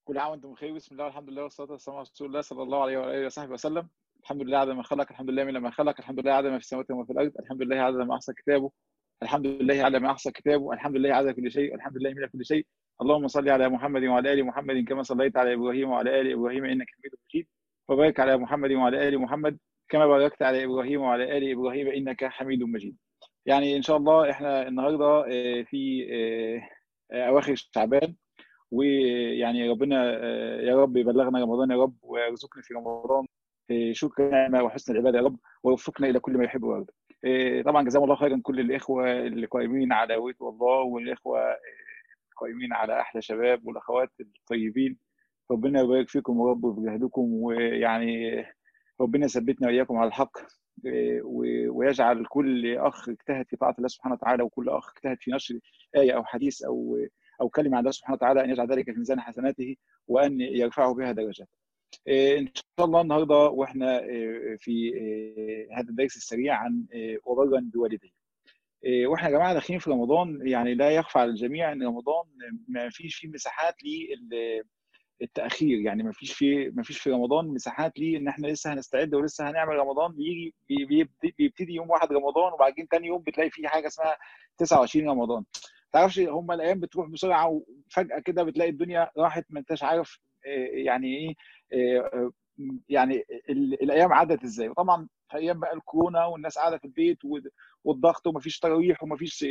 كل عام وانتم بخير بسم الله والحمد لله والصلاه والسلام على رسول الله صلى الله عليه وعلى اله وصحبه وسلم الحمد لله عدد ما خلق الحمد لله من ما خلق الحمد لله عدد ما في السماوات وما في الارض الحمد لله عدد ما احصى كتابه الحمد لله على ما احصى كتابه الحمد لله عدد كل شيء الحمد لله من كل شيء اللهم صل على محمد وعلى ال محمد كما صليت على ابراهيم وعلى ال ابراهيم انك حميد مجيد وبارك على محمد وعلى ال محمد كما باركت على ابراهيم وعلى ال ابراهيم انك حميد مجيد يعني ان شاء الله احنا النهارده في اواخر شعبان ويعني ربنا يا رب يبلغنا رمضان يا رب ويرزقنا في رمضان شكر النعمه وحسن العباده يا رب ويوفقنا الى كل ما يحب ويرضى. طبعا جزاهم الله خيرا كل الاخوه اللي قائمين على بيت الله والاخوه القائمين على احلى شباب والاخوات الطيبين ربنا يبارك فيكم يا رب ويجهدكم ويعني ربنا يثبتنا واياكم على الحق ويجعل كل اخ اجتهد في طاعه الله سبحانه وتعالى وكل اخ اجتهد في نشر ايه او حديث او او كلمه عن الله سبحانه وتعالى ان يجعل ذلك في ميزان حسناته وان يرفعه بها درجات. ان شاء الله النهارده واحنا في هذا الدرس السريع عن وبرا بوالديه. واحنا يا جماعه داخلين في رمضان يعني لا يخفى على الجميع ان رمضان ما فيش فيه مساحات للتاخير يعني ما فيش في ما فيش في رمضان مساحات ليه ان احنا لسه هنستعد ولسه هنعمل رمضان بيجي بيبتدي يوم واحد رمضان وبعدين ثاني يوم بتلاقي فيه حاجه اسمها 29 رمضان تعرفش هم الايام بتروح بسرعه وفجاه كده بتلاقي الدنيا راحت ما انتش عارف يعني ايه يعني الايام عدت ازاي وطبعا في ايام بقى الكورونا والناس قاعده في البيت والضغط ومفيش تراويح ومفيش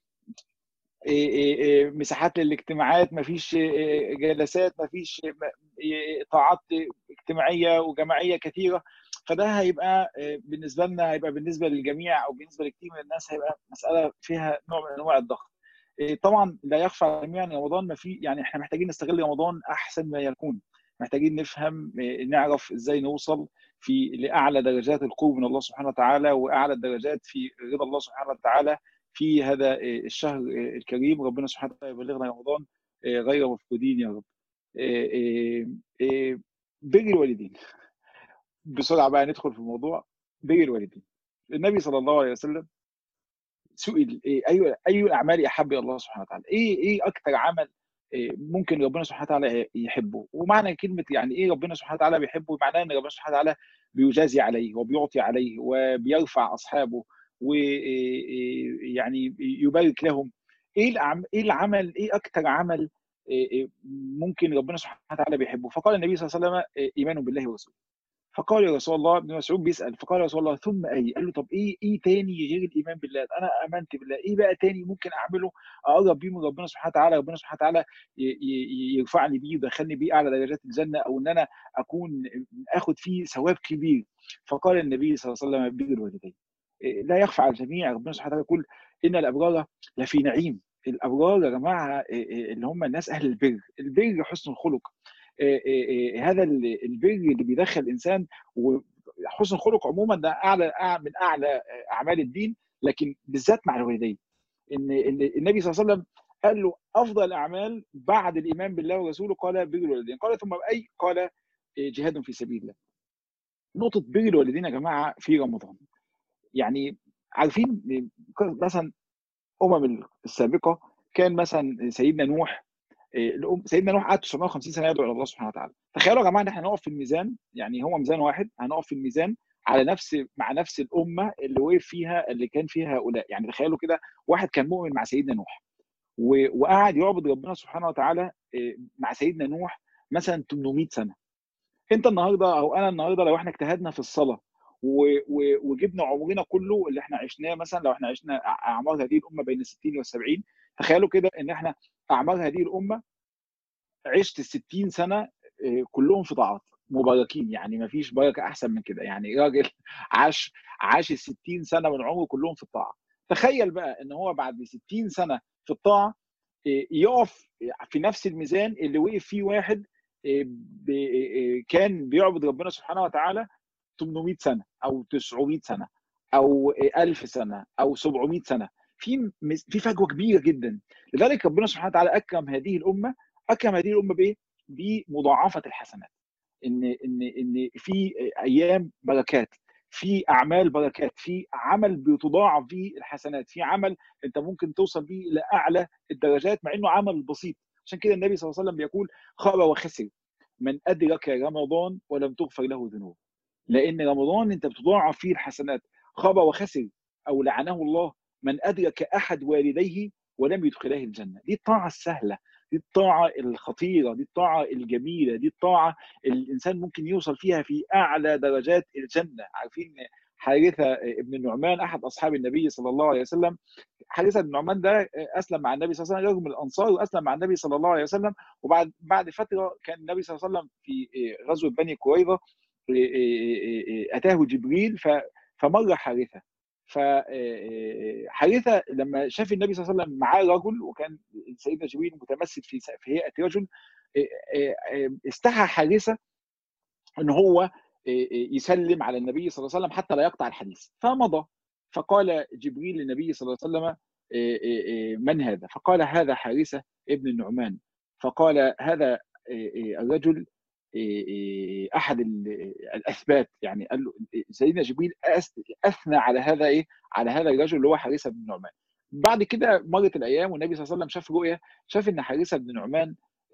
مساحات للاجتماعات مفيش جلسات مفيش طاعات اجتماعيه وجماعيه كثيره فده هيبقى بالنسبه لنا هيبقى بالنسبه للجميع او بالنسبه لكثير من الناس هيبقى مساله فيها نوع من انواع الضغط طبعا لا يخفى على الجميع ان رمضان ما في يعني احنا محتاجين نستغل رمضان احسن ما يكون محتاجين نفهم نعرف ازاي نوصل في لاعلى درجات القرب من الله سبحانه وتعالى واعلى الدرجات في رضا الله سبحانه وتعالى في هذا الشهر الكريم ربنا سبحانه وتعالى يبلغنا رمضان غير مفقودين يا رب بر الوالدين بسرعه بقى ندخل في الموضوع بر الوالدين النبي صلى الله عليه وسلم سئل اي اي الاعمال احب الى الله سبحانه وتعالى ايه ايه اكثر عمل ممكن ربنا سبحانه وتعالى يحبه ومعنى كلمه يعني ايه ربنا سبحانه وتعالى بيحبه معناه ان ربنا سبحانه وتعالى بيجازي عليه وبيعطي عليه وبيرفع اصحابه ويعني يبارك لهم ايه ايه العمل ايه اكثر عمل ممكن ربنا سبحانه وتعالى بيحبه فقال النبي صلى الله عليه وسلم ايمان بالله ورسوله فقال يا رسول الله ابن مسعود بيسال فقال يا رسول الله ثم اي؟ قال له طب ايه ايه تاني غير الايمان بالله؟ انا امنت بالله، ايه بقى تاني ممكن اعمله اقرب بيه من ربنا سبحانه وتعالى، ربنا سبحانه وتعالى يرفعني بيه ويدخلني بيه اعلى درجات الجنه او ان انا اكون اخد فيه ثواب كبير. فقال النبي صلى الله عليه وسلم بر الوالدين. لا يخفى على الجميع ربنا سبحانه وتعالى يقول ان الابرار لفي نعيم. الابرار يا جماعه اللي هم الناس اهل البر، البر حسن الخلق. هذا البر اللي بيدخل الانسان وحسن الخلق عموما ده اعلى من اعلى اعمال الدين لكن بالذات مع الوالدين ان النبي صلى الله عليه وسلم قال له افضل الاعمال بعد الايمان بالله ورسوله قال بر الوالدين قال ثم اي قال جهاد في سبيل الله نقطه بر الوالدين يا جماعه في رمضان يعني عارفين مثلا الامم السابقه كان مثلا سيدنا نوح سيدنا نوح قعد 950 سنه يدعو الى الله سبحانه وتعالى تخيلوا يا جماعه ان احنا نقف في الميزان يعني هو ميزان واحد هنقف في الميزان على نفس مع نفس الامه اللي وقف فيها اللي كان فيها هؤلاء يعني تخيلوا كده واحد كان مؤمن مع سيدنا نوح وقعد يعبد ربنا سبحانه وتعالى مع سيدنا نوح مثلا 800 سنه انت النهارده او انا النهارده لو احنا اجتهدنا في الصلاه وجبنا عمرنا كله اللي احنا عشناه مثلا لو احنا عشنا اعمار هذه الامه بين ال 60 وال 70 تخيلوا كده ان احنا اعمار هذه الامه عشت 60 سنه كلهم في طاعات مباركين يعني ما فيش بركه احسن من كده يعني راجل عاش عاش ال 60 سنه من عمره كلهم في الطاعه تخيل بقى ان هو بعد 60 سنه في الطاعه يقف في نفس الميزان اللي وقف فيه واحد كان بيعبد ربنا سبحانه وتعالى 800 سنه او 900 سنه او 1000 سنه او 700 سنه في في فجوه كبيره جدا لذلك ربنا سبحانه وتعالى اكرم هذه الامه اكرم هذه الامه بايه؟ بمضاعفه الحسنات ان ان ان في ايام بركات في اعمال بركات في عمل بيتضاعف فيه الحسنات في عمل انت ممكن توصل بيه الى اعلى الدرجات مع انه عمل بسيط عشان كده النبي صلى الله عليه وسلم بيقول خاب وخسر من ادرك رمضان ولم تغفر له ذنوب لان رمضان انت بتضاعف فيه الحسنات خاب وخسر او لعنه الله من ادرك احد والديه ولم يدخلاه الجنه دي الطاعه السهله دي الطاعه الخطيره دي الطاعه الجميله دي الطاعه اللي الانسان ممكن يوصل فيها في اعلى درجات الجنه عارفين حارثه ابن النعمان احد اصحاب النبي صلى الله عليه وسلم حارثه بن النعمان ده اسلم مع النبي صلى الله عليه وسلم رجل من الانصار واسلم مع النبي صلى الله عليه وسلم وبعد بعد فتره كان النبي صلى الله عليه وسلم في غزوه بني قريظه اتاه جبريل فمر حارثه فحارثه لما شاف النبي صلى الله عليه وسلم معاه رجل وكان سيدنا جبريل متمثل في في هيئه رجل استحى حارثه ان هو يسلم على النبي صلى الله عليه وسلم حتى لا يقطع الحديث فمضى فقال جبريل للنبي صلى الله عليه وسلم من هذا فقال هذا حارثه ابن النعمان فقال هذا الرجل احد الاثبات يعني قال له سيدنا جبريل اثنى على هذا ايه على هذا الرجل اللي هو حارثه بن نعمان بعد كده مرت الايام والنبي صلى الله عليه وسلم شاف رؤيه شاف ان حارثه بن نعمان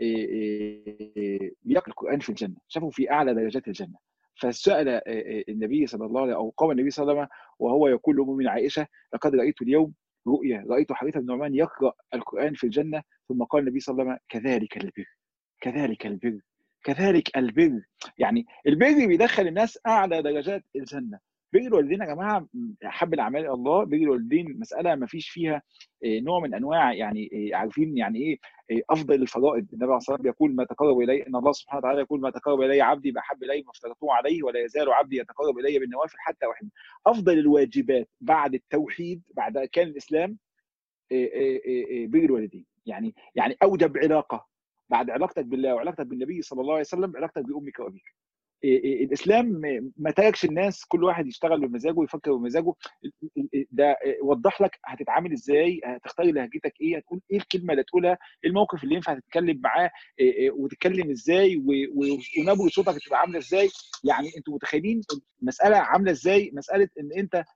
بيقرا القران في الجنه شافه في اعلى درجات الجنه فسال النبي صلى الله عليه وسلم او قام النبي صلى الله عليه وسلم وهو يقول لام من عائشه لقد رايت اليوم رؤيا رايت حارثه بن نعمان يقرا القران في الجنه ثم قال النبي صلى الله عليه وسلم كذلك البر كذلك البر كذلك البر يعني البر بيدخل الناس اعلى درجات الجنه بر الوالدين يا جماعه حب الاعمال الله بر الوالدين مساله ما فيش فيها نوع من انواع يعني عارفين يعني ايه افضل الفرائض النبي عليه الصلاه والسلام يقول ما تقرب الي ان الله سبحانه وتعالى يقول ما تقرب الي عبدي باحب الي ما افترضته عليه ولا يزال عبدي يتقرب الي بالنوافل حتى احبه افضل الواجبات بعد التوحيد بعد اركان الاسلام بر الوالدين يعني يعني اوجب علاقه بعد علاقتك بالله وعلاقتك بالنبي صلى الله عليه وسلم علاقتك بامك وابيك الاسلام ما تركش الناس كل واحد يشتغل بمزاجه ويفكر بمزاجه ده وضح لك هتتعامل ازاي هتختار لهجتك ايه هتقول ايه الكلمه اللي تقولها الموقف اللي ينفع تتكلم معاه وتتكلم ازاي ونبره صوتك تبقى عامله ازاي يعني انتوا متخيلين مساله عامله ازاي مساله ان انت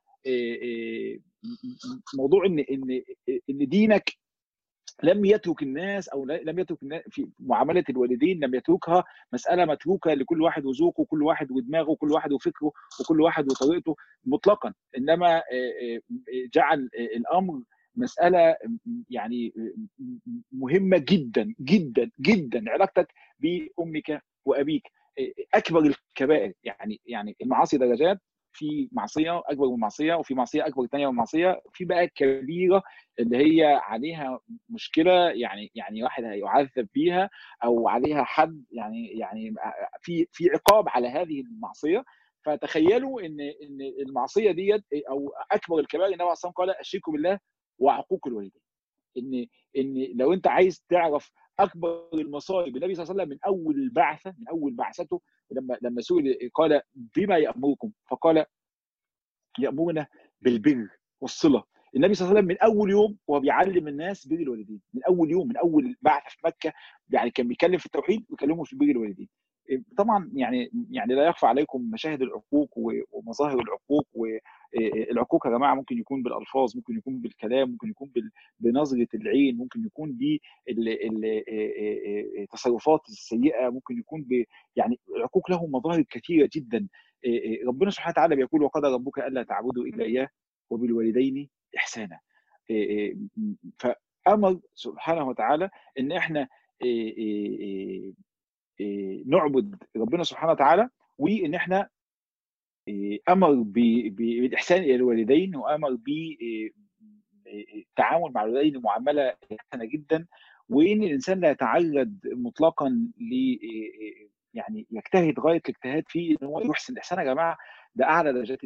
موضوع ان ان ان دينك لم يترك الناس او لم يترك الناس في معامله الوالدين لم يتركها مساله متروكه لكل واحد وذوقه وكل واحد ودماغه وكل واحد وفكره وكل واحد وطريقته مطلقا انما جعل الامر مساله يعني مهمه جدا جدا جدا علاقتك بامك وابيك اكبر الكبائر يعني يعني المعاصي درجات في معصيه اكبر من معصيه وفي معصيه اكبر ثانيه من معصيه في بقى كبيره اللي هي عليها مشكله يعني يعني واحد هيعذب بيها او عليها حد يعني يعني في في عقاب على هذه المعصيه فتخيلوا ان ان المعصيه ديت او اكبر الكبائر النبي عليه قال الشرك بالله وعقوق الوالدين ان ان لو انت عايز تعرف اكبر المصائب النبي صلى الله عليه وسلم من اول البعثه من اول بعثته لما لما سئل قال بما يامركم فقال يامرنا بالبر والصله النبي صلى الله عليه وسلم من اول يوم وهو بيعلم الناس بر الوالدين من اول يوم من اول بعثه في مكه يعني كان بيتكلم في التوحيد ويكلمهم في بر الوالدين طبعا يعني يعني لا يخفى عليكم مشاهد العقوق ومظاهر العقوق والعقوق يا جماعه ممكن يكون بالالفاظ ممكن يكون بالكلام ممكن يكون بنظره العين ممكن يكون بالتصرفات السيئه ممكن يكون ب يعني العقوق له مظاهر كثيره جدا ربنا سبحانه وتعالى بيقول وقضى ربك الا تعبدوا الا اياه وبالوالدين احسانا فامر سبحانه وتعالى ان احنا نعبد ربنا سبحانه وتعالى وان احنا امر بالاحسان الى الوالدين وامر بالتعامل مع الوالدين معامله حسنه جدا وان الانسان لا يتعرض مطلقا ل يعني يجتهد غايه الاجتهاد في ان هو يحسن الاحسان يا جماعه ده اعلى درجات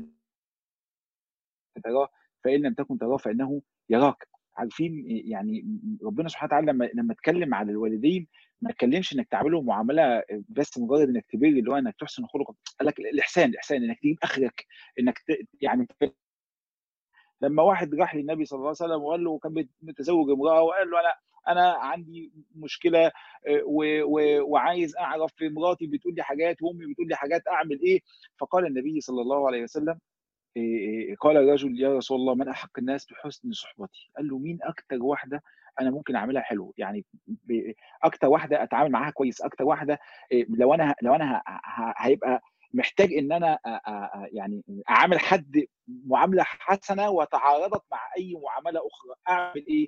تراه فان لم تكن تراه فانه يراك عارفين يعني ربنا سبحانه وتعالى لما لما اتكلم على الوالدين ما اتكلمش انك تعملهم معامله بس مجرد انك تبر اللي هو انك تحسن خلقك قال لك الاحسان الاحسان انك تجيب اخرك انك ت... يعني لما واحد راح للنبي صلى الله عليه وسلم وقال له كان متزوج امراه وقال له انا انا عندي مشكله و... و... وعايز اعرف مراتي بتقول لي حاجات وامي بتقول لي حاجات اعمل ايه فقال النبي صلى الله عليه وسلم قال الرجل يا رسول الله من احق الناس بحسن صحبتي قال له مين اكتر واحده انا ممكن اعملها حلو يعني ب- اكتر واحده اتعامل معاها كويس اكتر واحده إيه، لو انا لو انا ه- ه- هيبقى محتاج ان انا أ- أ- أ- يعني اعامل حد معامله حسنه وتعارضت مع اي معامله اخرى اعمل ايه؟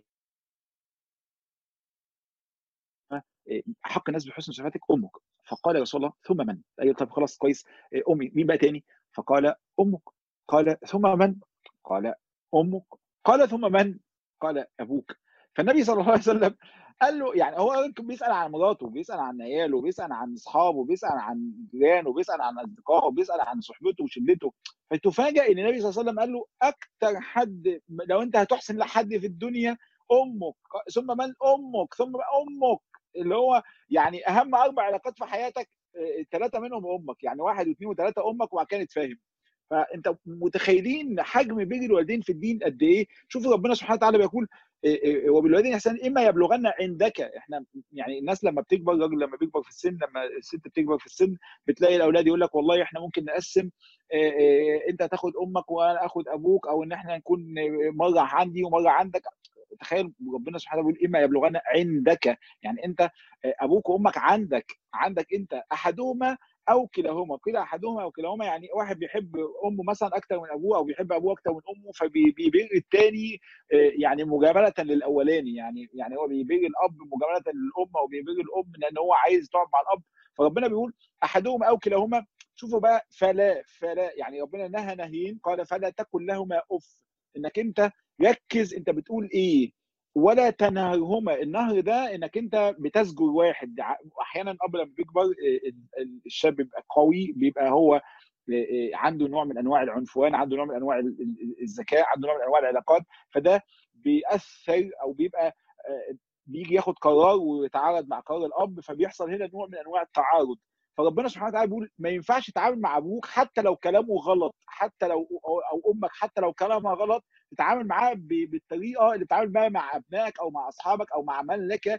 إيه، احق الناس بحسن صفاتك امك فقال يا رسول الله ثم من؟ قال طب خلاص كويس إيه، امي مين بقى تاني؟ فقال امك قال ثم من؟ قال امك قال ثم من؟ قال ابوك فالنبي صلى الله عليه وسلم قال له يعني هو يمكن بيسال عن مراته بيسال عن عياله بيسال عن اصحابه بيسال عن جيرانه بيسال عن اصدقائه بيسال عن صحبته وشلته فتفاجئ ان النبي صلى الله عليه وسلم قال له اكتر حد لو انت هتحسن لحد في الدنيا امك ثم من امك ثم امك اللي هو يعني اهم اربع علاقات في حياتك ثلاثه منهم امك يعني واحد واثنين وثلاثه امك وبعد كده نتفاهم فانت متخيلين حجم بر الوالدين في الدين قد ايه شوفوا ربنا سبحانه وتعالى بيقول إيه إيه وبالوالدين احسان اما يبلغن عندك احنا يعني الناس لما بتكبر الراجل لما بيكبر في السن لما الست بتكبر في السن بتلاقي الاولاد يقول لك والله احنا ممكن نقسم إيه انت تاخد امك وانا اخد ابوك او ان احنا نكون مره عندي ومره عندك تخيل ربنا سبحانه بيقول اما يبلغن عندك يعني انت ابوك وامك عندك عندك انت احدهما او كلاهما كلا احدهما او كلاهما يعني واحد بيحب امه مثلا اكتر من ابوه او بيحب ابوه اكتر من امه فبيبر الثاني يعني مجامله للاولاني يعني يعني هو بيبر الاب مجامله للام او بيبر الام لان هو عايز تقعد مع الاب فربنا بيقول احدهما او كلاهما شوفوا بقى فلا فلا يعني ربنا نهى نهيين قال فلا تكن لهما اف انك انت ركز انت بتقول ايه ولا تنهرهما النهر ده انك انت بتسجر واحد احيانا الاب لما بيكبر الشاب بيبقى قوي بيبقى هو عنده نوع من انواع العنفوان عنده نوع من انواع الذكاء عنده نوع من انواع العلاقات فده بيأثر او بيبقى بيجي ياخد قرار ويتعارض مع قرار الاب فبيحصل هنا نوع من انواع التعارض فربنا سبحانه وتعالى بيقول ما ينفعش تتعامل مع ابوك حتى لو كلامه غلط حتى لو او امك حتى لو كلامها غلط تتعامل معاه بالطريقه اللي بتتعامل بها مع ابنائك او مع اصحابك او مع من لك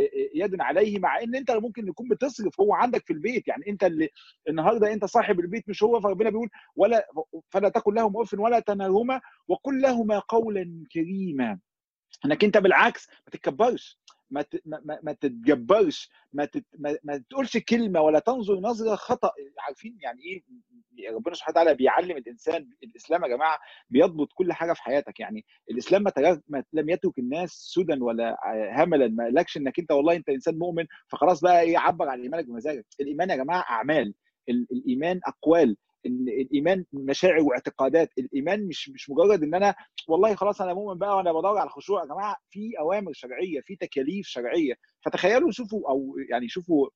يد عليه مع ان انت ممكن يكون بتصرف هو عندك في البيت يعني انت اللي النهارده انت صاحب البيت مش هو فربنا بيقول ولا فلا تكن لهم اف ولا تنهرهما وقل لهما قولا كريما انك انت بالعكس ما تتكبرش ما ما, ما تتجبرش ما, تت ما, ما تقولش كلمه ولا تنظر نظره خطا عارفين يعني ايه ربنا سبحانه وتعالى بيعلم الانسان الاسلام يا جماعه بيضبط كل حاجه في حياتك يعني الاسلام ما, ما لم يترك الناس سدى ولا هملا ما قالكش انك انت والله انت انسان مؤمن فخلاص بقى ايه عبر عن ايمانك بمزاجك الايمان يا جماعه اعمال الايمان اقوال الايمان مشاعر واعتقادات الايمان مش مش مجرد ان انا والله خلاص انا مؤمن بقى وانا بدور على الخشوع يا جماعه في اوامر شرعيه في تكاليف شرعيه فتخيلوا شوفوا او يعني شوفوا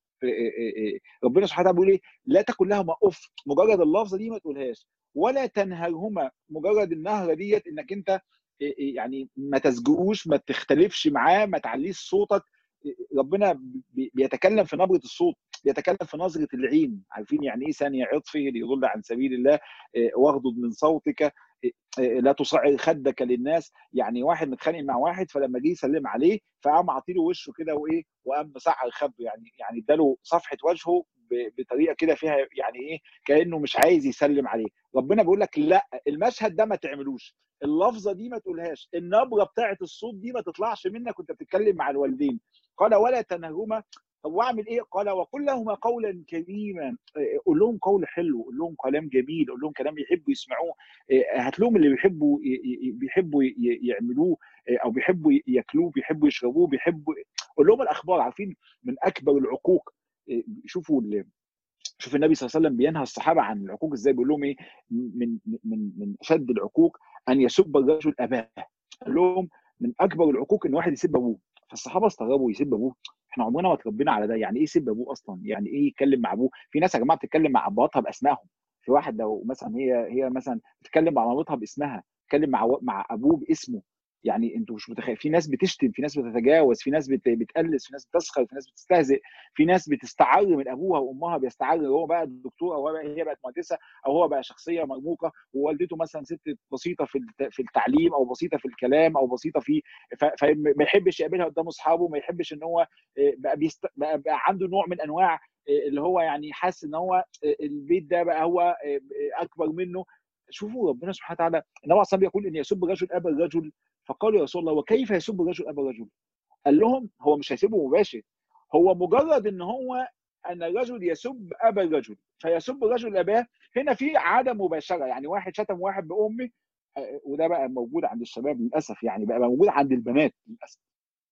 ربنا سبحانه وتعالى بيقول ايه لا تكن لهما اف مجرد اللفظه دي ما تقولهاش ولا تنهرهما مجرد النهره ديت انك انت يعني ما تسجقوش ما تختلفش معاه ما تعليش صوتك ربنا بيتكلم في نبره الصوت بيتكلم في نظره العين عارفين يعني ايه ثانيه عطفه ليضل عن سبيل الله واغضض من صوتك لا تصعر خدك للناس يعني واحد متخانق مع واحد فلما جه يسلم عليه فقام عاطيله وشه كده وايه وقام مسعر خده يعني يعني اداله صفحه وجهه بطريقه كده فيها يعني ايه كانه مش عايز يسلم عليه ربنا بيقول لك لا المشهد ده ما تعملوش اللفظه دي ما تقولهاش النبره بتاعه الصوت دي ما تطلعش منك وانت بتتكلم مع الوالدين قال ولا تنهرهما طب واعمل ايه؟ قال وقل لهما قولا كريما قول لهم قول حلو قول لهم كلام جميل قول لهم كلام يحبوا يسمعوه هات لهم اللي بيحبوا بيحبوا يعملوه او بيحبوا ياكلوه بيحبوا يشربوه بيحبوا قول لهم الاخبار عارفين من اكبر العقوق شوفوا شوف النبي صلى الله عليه وسلم بينهى الصحابه عن العقوق ازاي بيقول لهم ايه من من من اشد العقوق ان يسب الرجل اباه قال لهم من اكبر العقوق ان واحد يسب ابوه فالصحابه استغربوا يسب ابوه احنا عمرنا ما اتربينا على ده يعني ايه يسب ابوه اصلا يعني ايه يتكلم مع ابوه في ناس يا جماعه بتتكلم مع ابهاتها باسمائهم في واحد لو مثلا هي هي مثلا بتتكلم مع مامتها باسمها بتتكلم مع مع ابوه باسمه يعني انتوا مش متخيل في ناس بتشتم في ناس بتتجاوز في ناس بت... بتقلس في ناس بتسخر في ناس بتستهزئ في ناس بتستعر من ابوها وامها بيستعر هو بقى الدكتور او هي بقت مهندسه او هو بقى شخصيه مرموقه ووالدته مثلا ست بسيطه في في التعليم او بسيطه في الكلام او بسيطه في ف... فما يحبش يقابلها قدام اصحابه ما يحبش ان هو بقى, بيست... بقى, بقى عنده نوع من انواع اللي هو يعني حاسس ان هو البيت ده بقى هو اكبر منه شوفوا ربنا سبحانه وتعالى النبي عليه الصلاه يقول ان يسب الرجل ابا الرجل فقالوا يا رسول الله وكيف يسب الرجل ابا الرجل؟ قال لهم هو مش هيسيبه مباشر هو مجرد ان هو ان الرجل يسب ابا الرجل فيسب الرجل اباه هنا في عدم مباشره يعني واحد شتم واحد بامه وده بقى موجود عند الشباب للاسف يعني بقى موجود عند البنات للاسف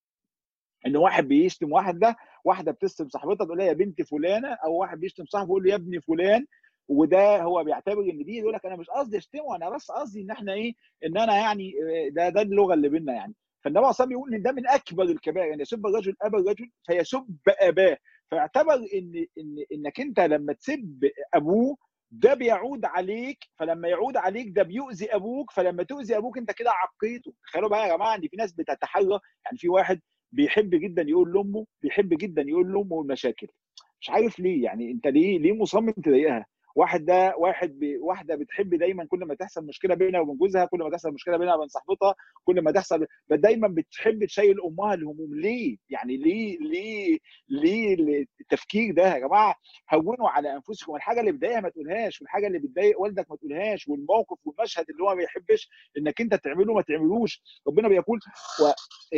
ان واحد بيشتم واحد ده واحده بتشتم صاحبتها تقول لها يا بنت فلانه او واحد بيشتم صاحبه يقول له يا ابن فلان وده هو بيعتبر ان دي يقول لك انا مش قصدي اشتمه انا بس قصدي ان احنا ايه ان انا يعني ده ده اللغه اللي بيننا يعني فالنبي عليه الصلاه بيقول ان ده من اكبر الكبائر يعني يسب الرجل ابا الرجل فيسب اباه فيعتبر ان ان انك انت لما تسب ابوه ده بيعود عليك فلما يعود عليك ده بيؤذي ابوك فلما تؤذي ابوك انت كده عقيته تخيلوا بقى يا جماعه ان في ناس بتتحرى يعني في واحد بيحب جدا يقول لامه بيحب جدا يقول لامه المشاكل مش عارف ليه يعني انت ليه ليه مصمم تضايقها واحد ده واحد ب... واحده بتحب دايما كل ما تحصل مشكله بينها وبين جوزها كل ما تحصل مشكله بينها وبين صاحبتها كل ما تحصل دايما بتحب تشيل امها الهموم ليه يعني ليه ليه ليه التفكير ده يا جماعه هونوا على انفسكم الحاجه اللي بتضايقها ما تقولهاش والحاجه اللي بتضايق والدك ما تقولهاش والموقف والمشهد اللي هو ما بيحبش انك انت تعمله ما تعملوش ربنا بيقول و...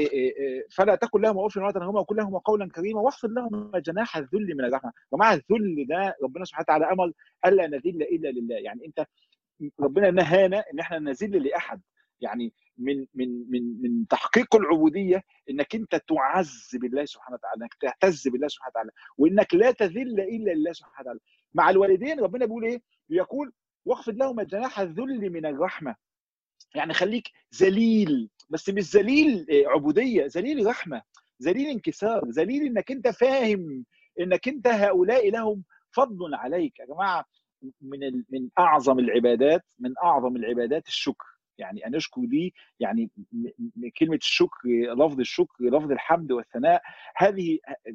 فلا تكن لهم اوف ولا تنهما وكن لهم قولا كريما واخفض لهم جناح الذل من الرحمه يا جماعه الذل ده ربنا سبحانه وتعالى امر الا نذل الا لله يعني انت ربنا نهانا ان احنا نذل لاحد يعني من من من من تحقيق العبوديه انك انت تعز بالله سبحانه وتعالى انك تعتز بالله سبحانه وتعالى وانك لا تذل الا لله سبحانه وتعالى مع الوالدين ربنا بيقول ايه؟ بيقول واخفض لهما جناح الذل من الرحمه يعني خليك ذليل بس مش ذليل عبوديه ذليل رحمه ذليل انكسار ذليل انك انت فاهم انك انت هؤلاء لهم فضل عليك يا جماعه من من اعظم العبادات من اعظم العبادات الشكر يعني ان اشكر دي يعني كلمه الشكر لفظ الشكر لفظ الحمد والثناء هذه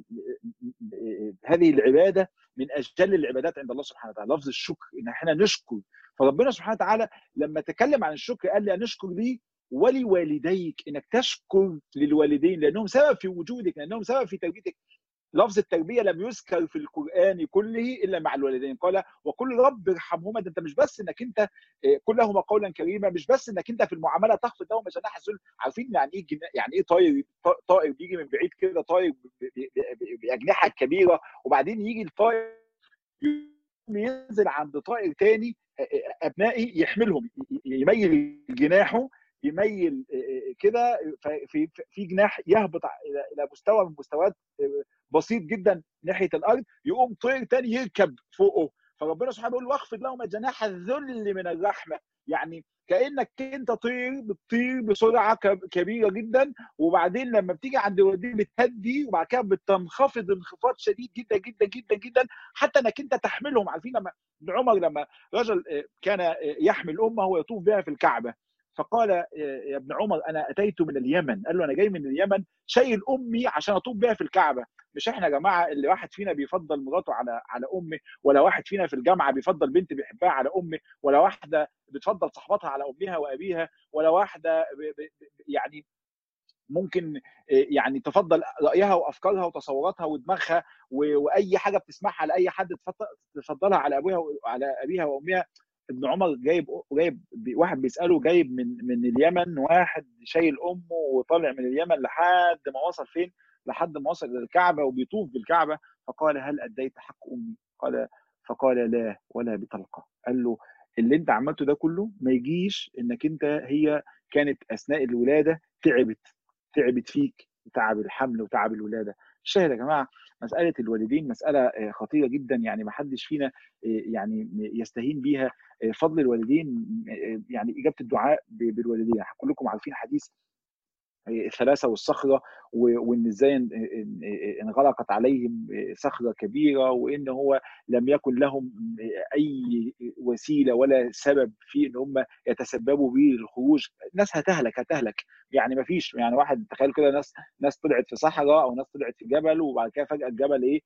هذه العباده من اجل العبادات عند الله سبحانه وتعالى لفظ الشكر ان احنا نشكر فربنا سبحانه وتعالى لما تكلم عن الشكر قال لي ان اشكر دي ولوالديك انك تشكر للوالدين لانهم سبب في وجودك لانهم سبب في تربيتك لفظ التربيه لم يذكر في القران كله الا مع الوالدين قال وكل رب ارحمهما ده انت مش بس انك انت كل لهما قولا كريما مش بس انك انت في المعامله تخفض لهما جناح الذل عارفين يعني ايه يعني ايه طاير طائر بيجي من بعيد كده طاير باجنحه كبيره وبعدين يجي الطائر ينزل عند طائر تاني ابنائي يحملهم يميل جناحه يميل كده في في جناح يهبط الى مستوى من مستويات بسيط جدا ناحيه الارض يقوم طير تاني يركب فوقه فربنا سبحانه بيقول واخفض لهما جناح الذل من الرحمه يعني كانك انت طير بتطير بسرعه كبيره جدا وبعدين لما بتيجي عند الوالدين بتهدي وبعد كده بتنخفض انخفاض شديد جدا جدا جدا جدا حتى انك انت تحملهم عارفين لما ابن عمر لما رجل كان يحمل امه ويطوف بها في الكعبه فقال يا ابن عمر انا اتيت من اليمن قال له انا جاي من اليمن شايل امي عشان اطوف بيها في الكعبه مش احنا يا جماعه اللي واحد فينا بيفضل مراته على على امه ولا واحد فينا في الجامعه بيفضل بنت بيحبها على امه ولا واحده بتفضل صاحبتها على امها وابيها ولا واحده يعني ممكن يعني تفضل رايها وافكارها وتصوراتها ودماغها واي حاجه بتسمعها لاي حد تفضلها على ابوها على ابيها وامها ابن عمر جايب جايب واحد بيساله جايب من من اليمن واحد شايل امه وطالع من اليمن لحد ما وصل فين؟ لحد ما وصل الكعبه وبيطوف بالكعبه فقال هل اديت حق امي؟ قال فقال لا ولا بطلقه قال له اللي انت عملته ده كله ما يجيش انك انت هي كانت اثناء الولاده تعبت تعبت فيك تعب الحمل وتعب الولاده الشاهد يا جماعه مساله الوالدين مساله خطيره جدا يعني ما حدش فينا يعني يستهين بيها فضل الوالدين يعني اجابه الدعاء بالوالدين كلكم عارفين حديث الثلاثه والصخره وان ازاي انغلقت عليهم صخره كبيره وان هو لم يكن لهم اي وسيله ولا سبب في ان هم يتسببوا به للخروج الناس هتهلك هتهلك يعني ما فيش يعني واحد تخيل كده ناس ناس طلعت في صحراء او ناس طلعت في جبل وبعد كده فجاه الجبل ايه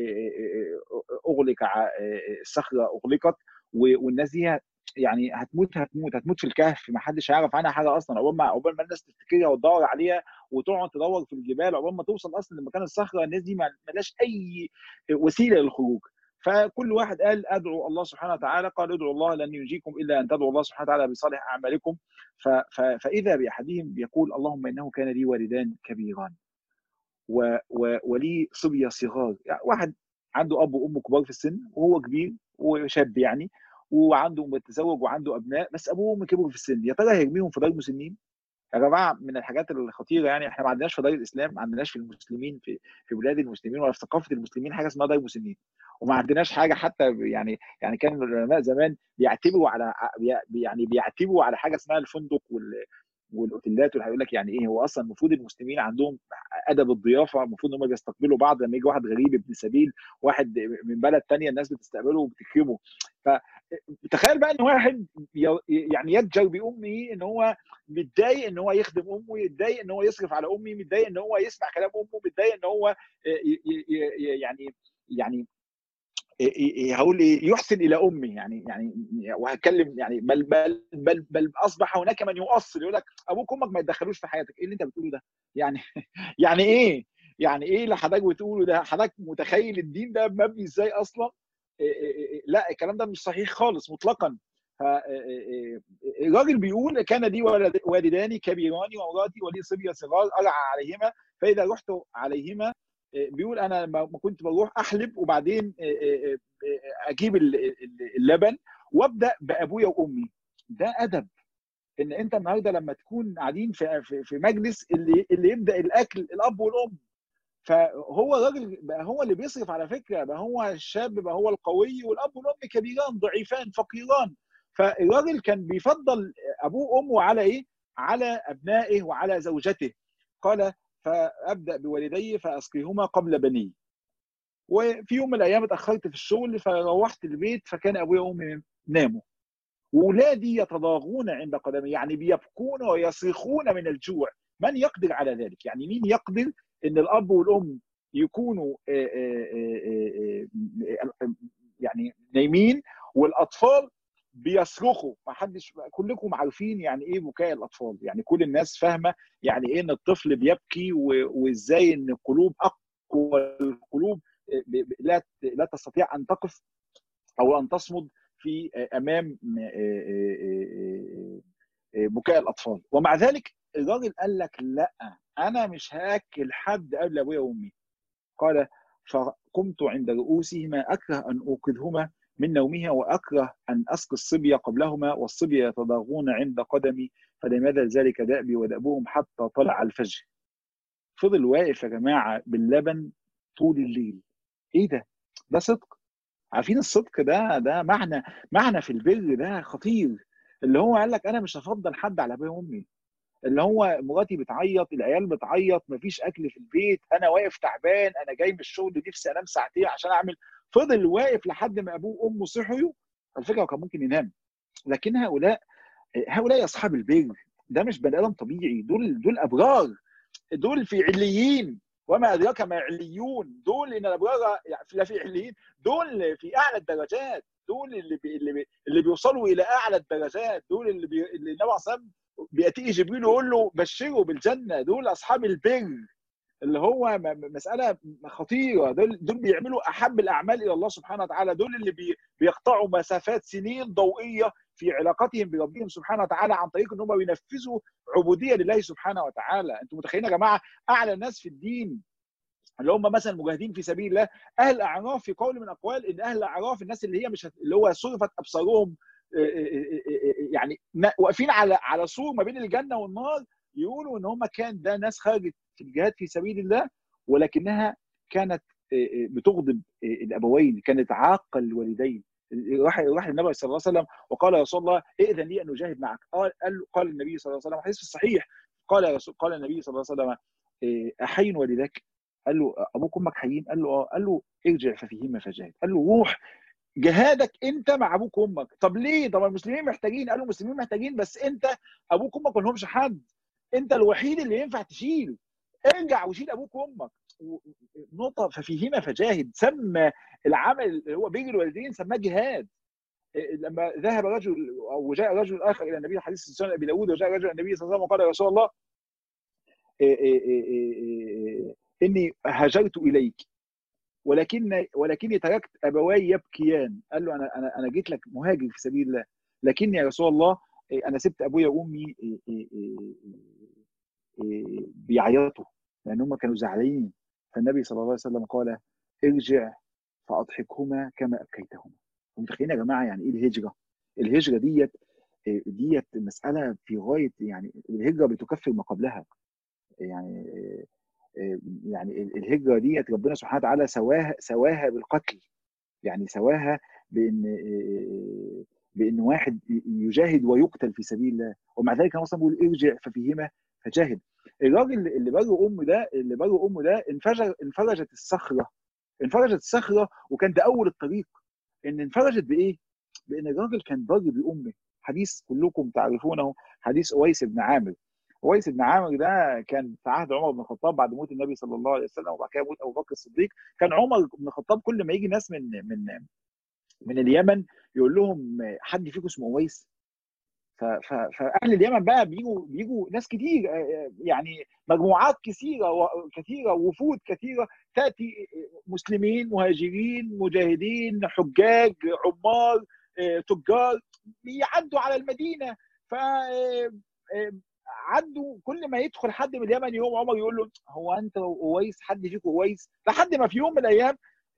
اغلق الصخره اغلقت والناس دي يعني هتموت هتموت هتموت في الكهف ما حدش هيعرف عنها حاجه اصلا عقبال ما عقبال ما الناس تفتكرها وتدور عليها وتقعد تدور في الجبال عقبال ما توصل اصلا لمكان الصخره الناس دي ما لهاش اي وسيله للخروج فكل واحد قال ادعو الله سبحانه وتعالى قال ادعوا الله لن ينجيكم الا ان تدعوا الله سبحانه وتعالى بصالح اعمالكم فاذا باحدهم يقول اللهم انه كان لي والدان كبيران و... و... ولي صبيه صغار يعني واحد عنده اب وام كبار في السن وهو كبير وشاب يعني وعنده متزوج وعنده ابناء بس ابوه وامه كبروا في السن يا ترى هيرميهم في دار مسنين يا جماعه من الحاجات الخطيره يعني احنا ما عندناش في دار الاسلام ما عندناش في المسلمين في في بلاد المسلمين ولا في ثقافه المسلمين حاجه اسمها دار مسنين وما عندناش حاجه حتى يعني يعني كان العلماء زمان بيعتبروا على يعني بيعتبروا على حاجه اسمها الفندق وال والاوتيلات واللي هيقول لك يعني ايه هو اصلا المفروض المسلمين عندهم ادب الضيافه المفروض ان هم بيستقبلوا بعض لما يجي واحد غريب ابن سبيل واحد من بلد تانية الناس بتستقبله وبتكرمه فتخيل بقى ان واحد يعني يتجر بامه ان هو متضايق ان هو يخدم امه متضايق ان هو يصرف على امه متضايق ان هو يسمع كلام امه متضايق ان هو يعني يعني هقول ايه يحسن الى امه يعني يعني وهتكلم يعني بل بل بل بل اصبح هناك من يؤصل يقول لك ابوك وامك ما يتدخلوش في حياتك ايه اللي انت بتقوله ده يعني يعني ايه يعني ايه اللي حضرتك بتقوله ده حضرتك متخيل الدين ده مبني ازاي اصلا لا الكلام ده مش صحيح خالص مطلقا الراجل بيقول كان لي والدان كبيران وامراتي ولي صبيه صغار ارعى عليهما فاذا رحت عليهما بيقول انا ما كنت بروح احلب وبعدين اجيب اللبن وابدا بابويا وامي ده ادب ان انت النهارده لما تكون قاعدين في في مجلس اللي اللي يبدا الاكل الاب والام فهو الراجل بقى هو اللي بيصرف على فكره بقى هو الشاب بقى هو القوي والاب والام كبيران ضعيفان فقيران فالراجل كان بيفضل ابوه وامه على ايه؟ على ابنائه وعلى زوجته قال فابدا بوالدي فاسقيهما قبل بني وفي يوم من الايام اتاخرت في الشغل فروحت البيت فكان ابويا وامي ناموا واولادي يتضاغون عند قدمي يعني بيبكون ويصرخون من الجوع من يقدر على ذلك يعني مين يقدر ان الاب والام يكونوا يعني نايمين والاطفال بيصرخوا ما حدش كلكم عارفين يعني ايه بكاء الاطفال يعني كل الناس فاهمه يعني ايه ان الطفل بيبكي وازاي ان القلوب اقوى القلوب لا لا تستطيع ان تقف او ان تصمد في امام بكاء الاطفال ومع ذلك الراجل قال لك لا انا مش هاكل حد قبل ابويا وامي قال فقمت عند رؤوسهما اكره ان اوقظهما من نومها واكره ان اسقي الصبيه قبلهما والصبيه يتضاغون عند قدمي فلم يزل ذلك دأبي ودأبهم حتى طلع الفجر. فضل واقف يا جماعه باللبن طول الليل. ايه ده؟ ده صدق. عارفين الصدق ده ده معنى معنى في البر ده خطير اللي هو قال لك انا مش هفضل حد على ابويا وامي. اللي هو مراتي بتعيط العيال بتعيط مفيش اكل في البيت انا واقف تعبان انا جاي من الشغل نفسي انام ساعتين عشان اعمل فضل واقف لحد ما ابوه وامه صحيوا على فكره هو كان ممكن ينام لكن هؤلاء هؤلاء اصحاب البر ده مش بني ادم طبيعي دول دول ابرار دول في عليين وما ادراك ما عليون دول ان الابرار لا في عليين دول في اعلى الدرجات دول اللي بي اللي, بي اللي بيوصلوا الى اعلى الدرجات دول اللي, بي اللي النبي عليه الصلاه بياتيه جبريل يقول له بشره بالجنه دول اصحاب البر اللي هو مساله خطيره دول دول بيعملوا احب الاعمال الى الله سبحانه وتعالى دول اللي بي بيقطعوا مسافات سنين ضوئيه في علاقتهم بربهم سبحانه وتعالى عن طريق ان هم بينفذوا عبوديه لله سبحانه وتعالى انتم متخيلين يا جماعه اعلى الناس في الدين اللي هم مثلا مجاهدين في سبيل الله اهل الاعراف في قول من اقوال ان اهل الاعراف الناس اللي هي مش اللي هو صرفت ابصارهم يعني واقفين على على سور ما بين الجنه والنار يقولوا ان هم كان ده ناس خرجت في الجهاد في سبيل الله ولكنها كانت بتغضب الابوين كانت عاقه الوالدين راح راح النبي صلى الله عليه وسلم وقال يا رسول الله ائذن لي ان اجاهد معك قال قال قال النبي صلى الله عليه وسلم حديث الصحيح قال يا رسول قال النبي صلى الله عليه وسلم احي والدك قال له ابوك وامك حيين قال له اه قال له ارجع ففيهما فجاهد قال له روح جهادك انت مع ابوك وامك طب ليه طب المسلمين محتاجين قالوا المسلمين محتاجين بس انت ابوك وامك ما لهمش حد انت الوحيد اللي ينفع تشيل ارجع وشيل ابوك وامك نقطه ففيهما فجاهد سمى العمل اللي هو بيجي الوالدين سماه جهاد لما ذهب رجل او جاء رجل اخر الى النبي حديث سنن ابي داود وجاء رجل النبي صلى الله عليه وسلم وقال يا رسول الله اني هاجرت اليك ولكن ولكني تركت ابواي يبكيان قال له انا انا انا جيت لك مهاجر في سبيل الله لكني يا رسول الله انا سبت ابويا وامي بيعيطوا لان هم كانوا زعلانين فالنبي صلى الله عليه وسلم قال ارجع فاضحكهما كما ابكيتهما متخيلين يا جماعه يعني ايه الهجره؟ الهجره ديت ديت مساله في غايه يعني الهجره بتكفر ما قبلها يعني يعني الهجره ديت ربنا سبحانه وتعالى سواها سواها بالقتل يعني سواها بان بان واحد يجاهد ويقتل في سبيل الله ومع ذلك انا اصلا بقول ارجع ففيهما فجاهد الراجل اللي بره امه ده اللي بره امه ده انفجر انفرجت الصخره انفرجت الصخره وكان ده اول الطريق ان انفرجت بايه؟ بان الراجل كان بر بامه حديث كلكم تعرفونه حديث اويس بن عامر اويس بن عامر ده كان في عهد عمر بن الخطاب بعد موت النبي صلى الله عليه وسلم وبعد كده موت ابو بكر الصديق كان عمر بن الخطاب كل ما يجي ناس من من من اليمن يقول لهم حد فيكم اسمه اويس فاهل اليمن بقى بيجوا بيجوا ناس كتير يعني مجموعات كثيره كثيره وفود كثيره تاتي مسلمين مهاجرين مجاهدين حجاج عمال تجار بيعدوا على المدينه ف عدوا كل ما يدخل حد من اليمن يوم عمر يقول له هو انت اويس حد فيكم اويس لحد ما في يوم من الايام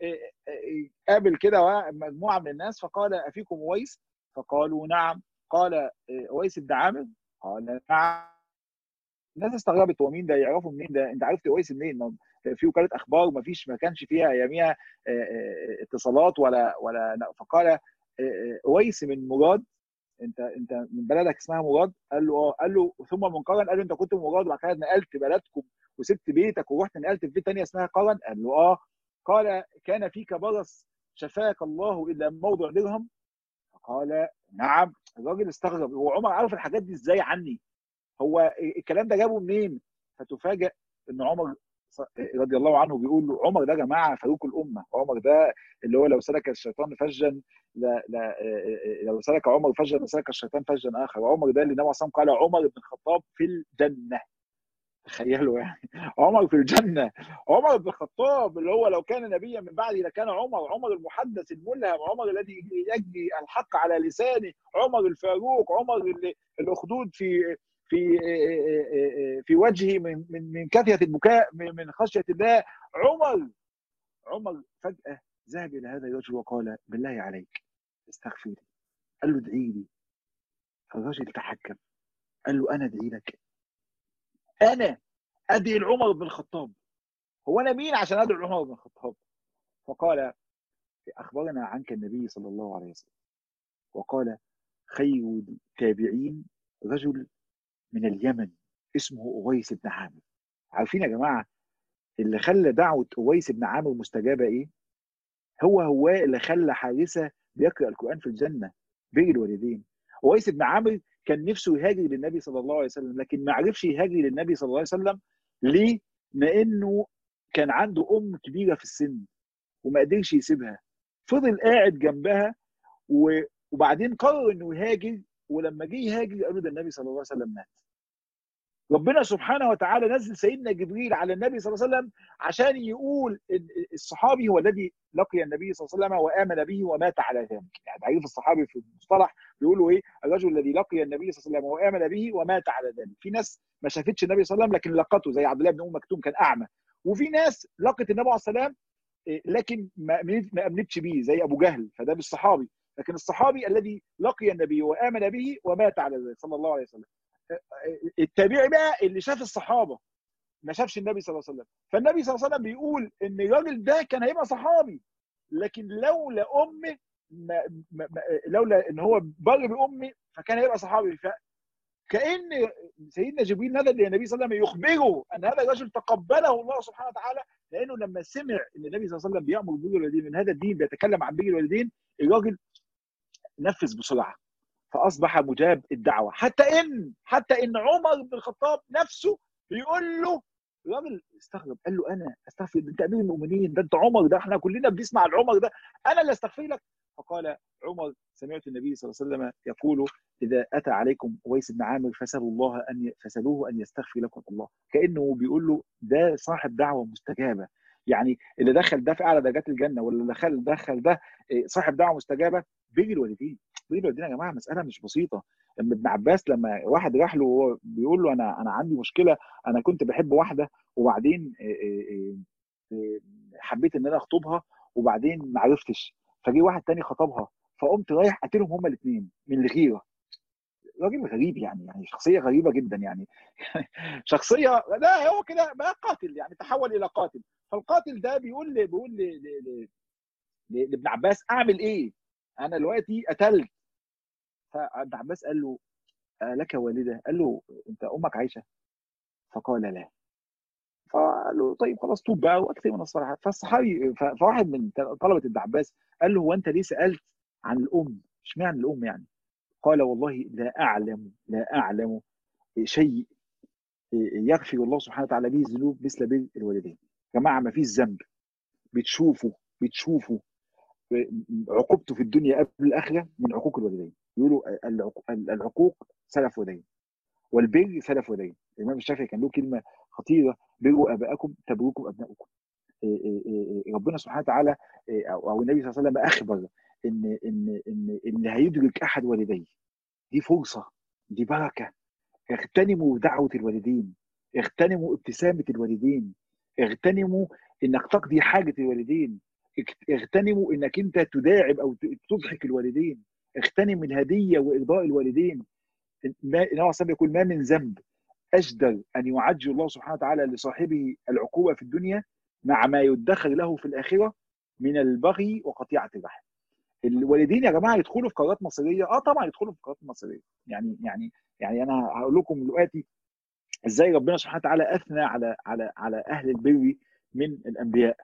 قابل كده مجموعه من الناس فقال افيكم اويس فقالوا نعم قال اويس بن عامر قال نعم الناس استغربت هو مين ده يعرفوا منين ده انت عرفت اويس منين في وكاله اخبار ما فيش ما كانش فيها اياميها اتصالات ولا ولا فقال اويس من مراد انت انت من بلدك اسمها مراد قال له اه قال له ثم من قرن قال له انت كنت من مراد وبعد كده نقلت بلدكم وسبت بيتك ورحت نقلت في بيت ثانيه اسمها قرن قال له اه قال كان فيك برص شفاك الله الا موضع درهم قال نعم الراجل استغرب هو عمر عارف الحاجات دي ازاي عني هو الكلام ده جابه منين فتفاجئ ان عمر رضي الله عنه بيقول له عمر ده يا جماعه فاروق الامه عمر ده اللي هو لو سلك الشيطان فجا لا لا لو سلك عمر فجا لسلك الشيطان فجا اخر عمر ده اللي النبي صلى قال عمر بن الخطاب في الجنه تخيلوا يعني عمر في الجنه عمر بن الخطاب اللي هو لو كان نبيا من بعدي لكان عمر عمر المحدث الملهم عمر الذي يجري الحق على لسانه عمر الفاروق عمر الاخدود في في في وجهه من من من كثره البكاء من خشيه الله عمر عمر فجاه ذهب الى هذا الرجل وقال بالله عليك استغفر لي قال له ادعي لي فالرجل تحكم قال له انا ادعي لك انا ادعي لعمر بن الخطاب هو انا مين عشان ادعو عمر بن الخطاب فقال اخبرنا عنك النبي صلى الله عليه وسلم وقال خير التابعين رجل من اليمن اسمه اويس بن عامر عارفين يا جماعه اللي خلى دعوه اويس بن عامر مستجابه ايه هو هو اللي خلى حارثه بيقرا القران في الجنه بر الوالدين اويس بن عامر كان نفسه يهاجر للنبي صلى الله عليه وسلم لكن ما عرفش يهاجر للنبي صلى الله عليه وسلم ليه؟ لانه كان عنده ام كبيره في السن وما قدرش يسيبها فضل قاعد جنبها وبعدين قرر انه يهاجر ولما جه يهاجر قالوا ده النبي صلى الله عليه وسلم مات ربنا سبحانه وتعالى نزل سيدنا جبريل على النبي صلى الله عليه وسلم عشان يقول ان الصحابي هو الذي لقي النبي صلى الله عليه وسلم وامن به ومات على ذلك يعني تعريف الصحابي في المصطلح بيقولوا ايه الرجل الذي لقي النبي صلى الله عليه وسلم وامن به ومات على ذلك في ناس ما شافتش النبي صلى الله عليه وسلم لكن لقته زي عبد الله بن ام مكتوم كان اعمى وفي ناس لقت النبي عليه السلام لكن ما امنتش بيه زي ابو جهل فده بالصحابي لكن الصحابي الذي لقي النبي وامن به ومات على ذلك صلى الله عليه وسلم التابعي بقى اللي شاف الصحابه ما شافش النبي صلى الله عليه وسلم فالنبي صلى الله عليه وسلم بيقول ان الراجل ده كان هيبقى صحابي لكن لولا امه ما ما لولا ان هو بر بامي فكان هيبقى صحابي فكان سيدنا جبريل نزل للنبي صلى الله عليه وسلم يخبره ان هذا الرجل تقبله الله سبحانه وتعالى لانه لما سمع ان النبي صلى الله عليه وسلم بيامر بر الوالدين من هذا الدين بيتكلم عن بر الوالدين الراجل نفذ بسرعه فاصبح مجاب الدعوه حتى ان حتى ان عمر بن الخطاب نفسه بيقول له الراجل استغرب قال له انا استغفر انت امير المؤمنين ده انت عمر ده احنا كلنا بنسمع عن عمر ده انا اللي استغفر لك فقال عمر سمعت النبي صلى الله عليه وسلم يقول اذا اتى عليكم اويس بن عامر فسالوا الله ان فسالوه ان يستغفر لكم الله كانه بيقول له ده صاحب دعوه مستجابه يعني اللي دخل ده في اعلى درجات الجنه واللي دخل دخل ده صاحب دعوه مستجابه بيجي الوالدين بر الوالدين يا جماعه مساله مش بسيطه ابن عباس لما واحد راح له وهو بيقول له انا انا عندي مشكله انا كنت بحب واحده وبعدين حبيت ان انا اخطبها وبعدين ما عرفتش فجي واحد تاني خطبها فقمت رايح قاتلهم هما الاثنين من الغيره راجل غريب يعني يعني شخصيه غريبه جدا يعني شخصيه لا هو كده بقى قاتل يعني تحول الى قاتل فالقاتل ده بيقول لي بيقول لي لابن عباس اعمل ايه؟ انا دلوقتي قتلت فابن عباس قال له لك والده؟ قال له انت امك عايشه؟ فقال لا فقال له طيب خلاص توب بقى واكثر من الصالحات فالصحابي فواحد من طلبه ابن عباس قال له هو انت ليه سالت عن الام؟ اشمعنى الام يعني؟ قال والله لا اعلم لا اعلم شيء يغفر الله سبحانه وتعالى به الذنوب مثل بر الوالدين. يا جماعه ما فيش ذنب بتشوفوا بتشوفوا عقوبته في الدنيا قبل الاخره من عقوق الوالدين يقولوا العقوق سلف ودين والبر سلف ودين الامام الشافعي كان له كلمه خطيره بروا اباءكم تبروكم ابناؤكم ربنا سبحانه وتعالى او النبي صلى الله عليه وسلم اخبر ان ان ان ان هيدرك احد والديه دي فرصه دي بركه اغتنموا دعوه الوالدين اغتنموا ابتسامه الوالدين اغتنموا انك تقضي حاجه الوالدين اغتنموا انك انت تداعب او تضحك الوالدين اغتنم من هديه وارضاء الوالدين ما النبي صلى يقول ما من ذنب اجدر ان يعجل الله سبحانه وتعالى لصاحبه العقوبه في الدنيا مع ما يدخر له في الاخره من البغي وقطيعه الرحم. الوالدين يا جماعه يدخلوا في قرارات مصيريه اه طبعا يدخلوا في قرارات مصيريه يعني يعني يعني انا هقول لكم دلوقتي ازاي ربنا سبحانه وتعالى اثنى على على على اهل البر من الانبياء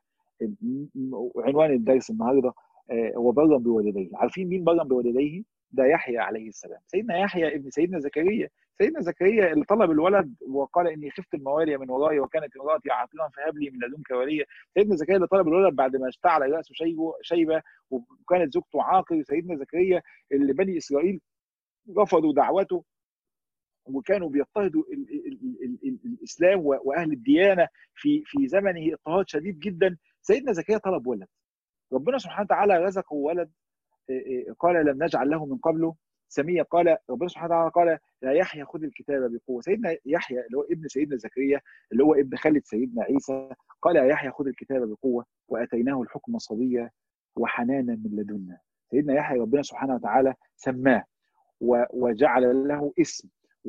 عنوان الدرس النهارده وبرا بوالديه عارفين مين برا بوالديه ده يحيى عليه السلام سيدنا يحيى ابن سيدنا زكريا سيدنا زكريا اللي طلب الولد وقال اني خفت الموالي من ورائي وكانت امراتي عاقرا فهب لي من لدنك وليا سيدنا زكريا اللي طلب الولد بعد ما اشتعل راسه شيبه شيبه وكانت زوجته عاقر سيدنا زكريا اللي بني اسرائيل رفضوا دعوته وكانوا بيضطهدوا ال ال ال ال الاسلام واهل الديانه في في زمنه اضطهاد شديد جدا سيدنا زكريا طلب ولد ربنا سبحانه وتعالى رزقه ولد قال لم نجعل له من قبله سمية قال ربنا سبحانه وتعالى قال يا يحيى خذ الكتاب بقوة سيدنا يحيى اللي هو ابن سيدنا زكريا اللي هو ابن خالد سيدنا عيسى قال يا يحيى خذ الكتاب بقوة وأتيناه الحكم صبيا وحنانا من لدنا سيدنا يحيى ربنا سبحانه وتعالى سماه وجعل له اسم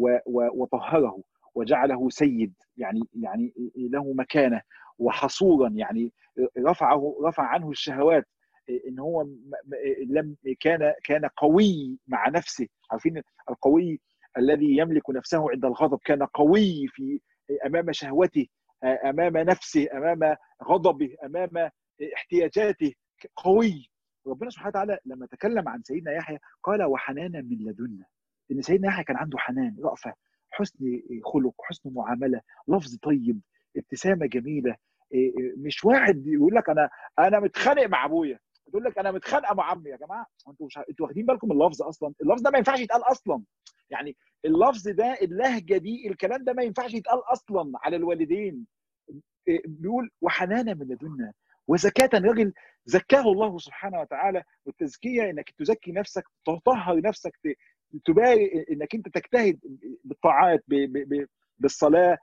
وطهره وجعله سيد يعني يعني له مكانه وحصورا يعني رفعه رفع عنه الشهوات ان هو لم كان كان قوي مع نفسه عارفين القوي الذي يملك نفسه عند الغضب كان قوي في امام شهوته امام نفسه امام غضبه امام احتياجاته قوي ربنا سبحانه وتعالى لما تكلم عن سيدنا يحيى قال وحنانا من لدنا ان سيدنا يحيى كان عنده حنان رأفه حسن خلق حسن معامله لفظ طيب ابتسامه جميله مش واحد يقول لك انا انا متخانق مع ابويا تقول لك انا متخانقه مع عمي يا جماعه انتوا مش انتوا واخدين بالكم من اللفظ اصلا اللفظ ده ما ينفعش يتقال اصلا يعني اللفظ ده اللهجه دي الكلام ده ما ينفعش يتقال اصلا على الوالدين بيقول وحنانا من لدنا وزكاة راجل زكاه الله سبحانه وتعالى والتزكية انك تزكي نفسك تطهر نفسك تبارك انك انت تجتهد بالطاعات بالصلاة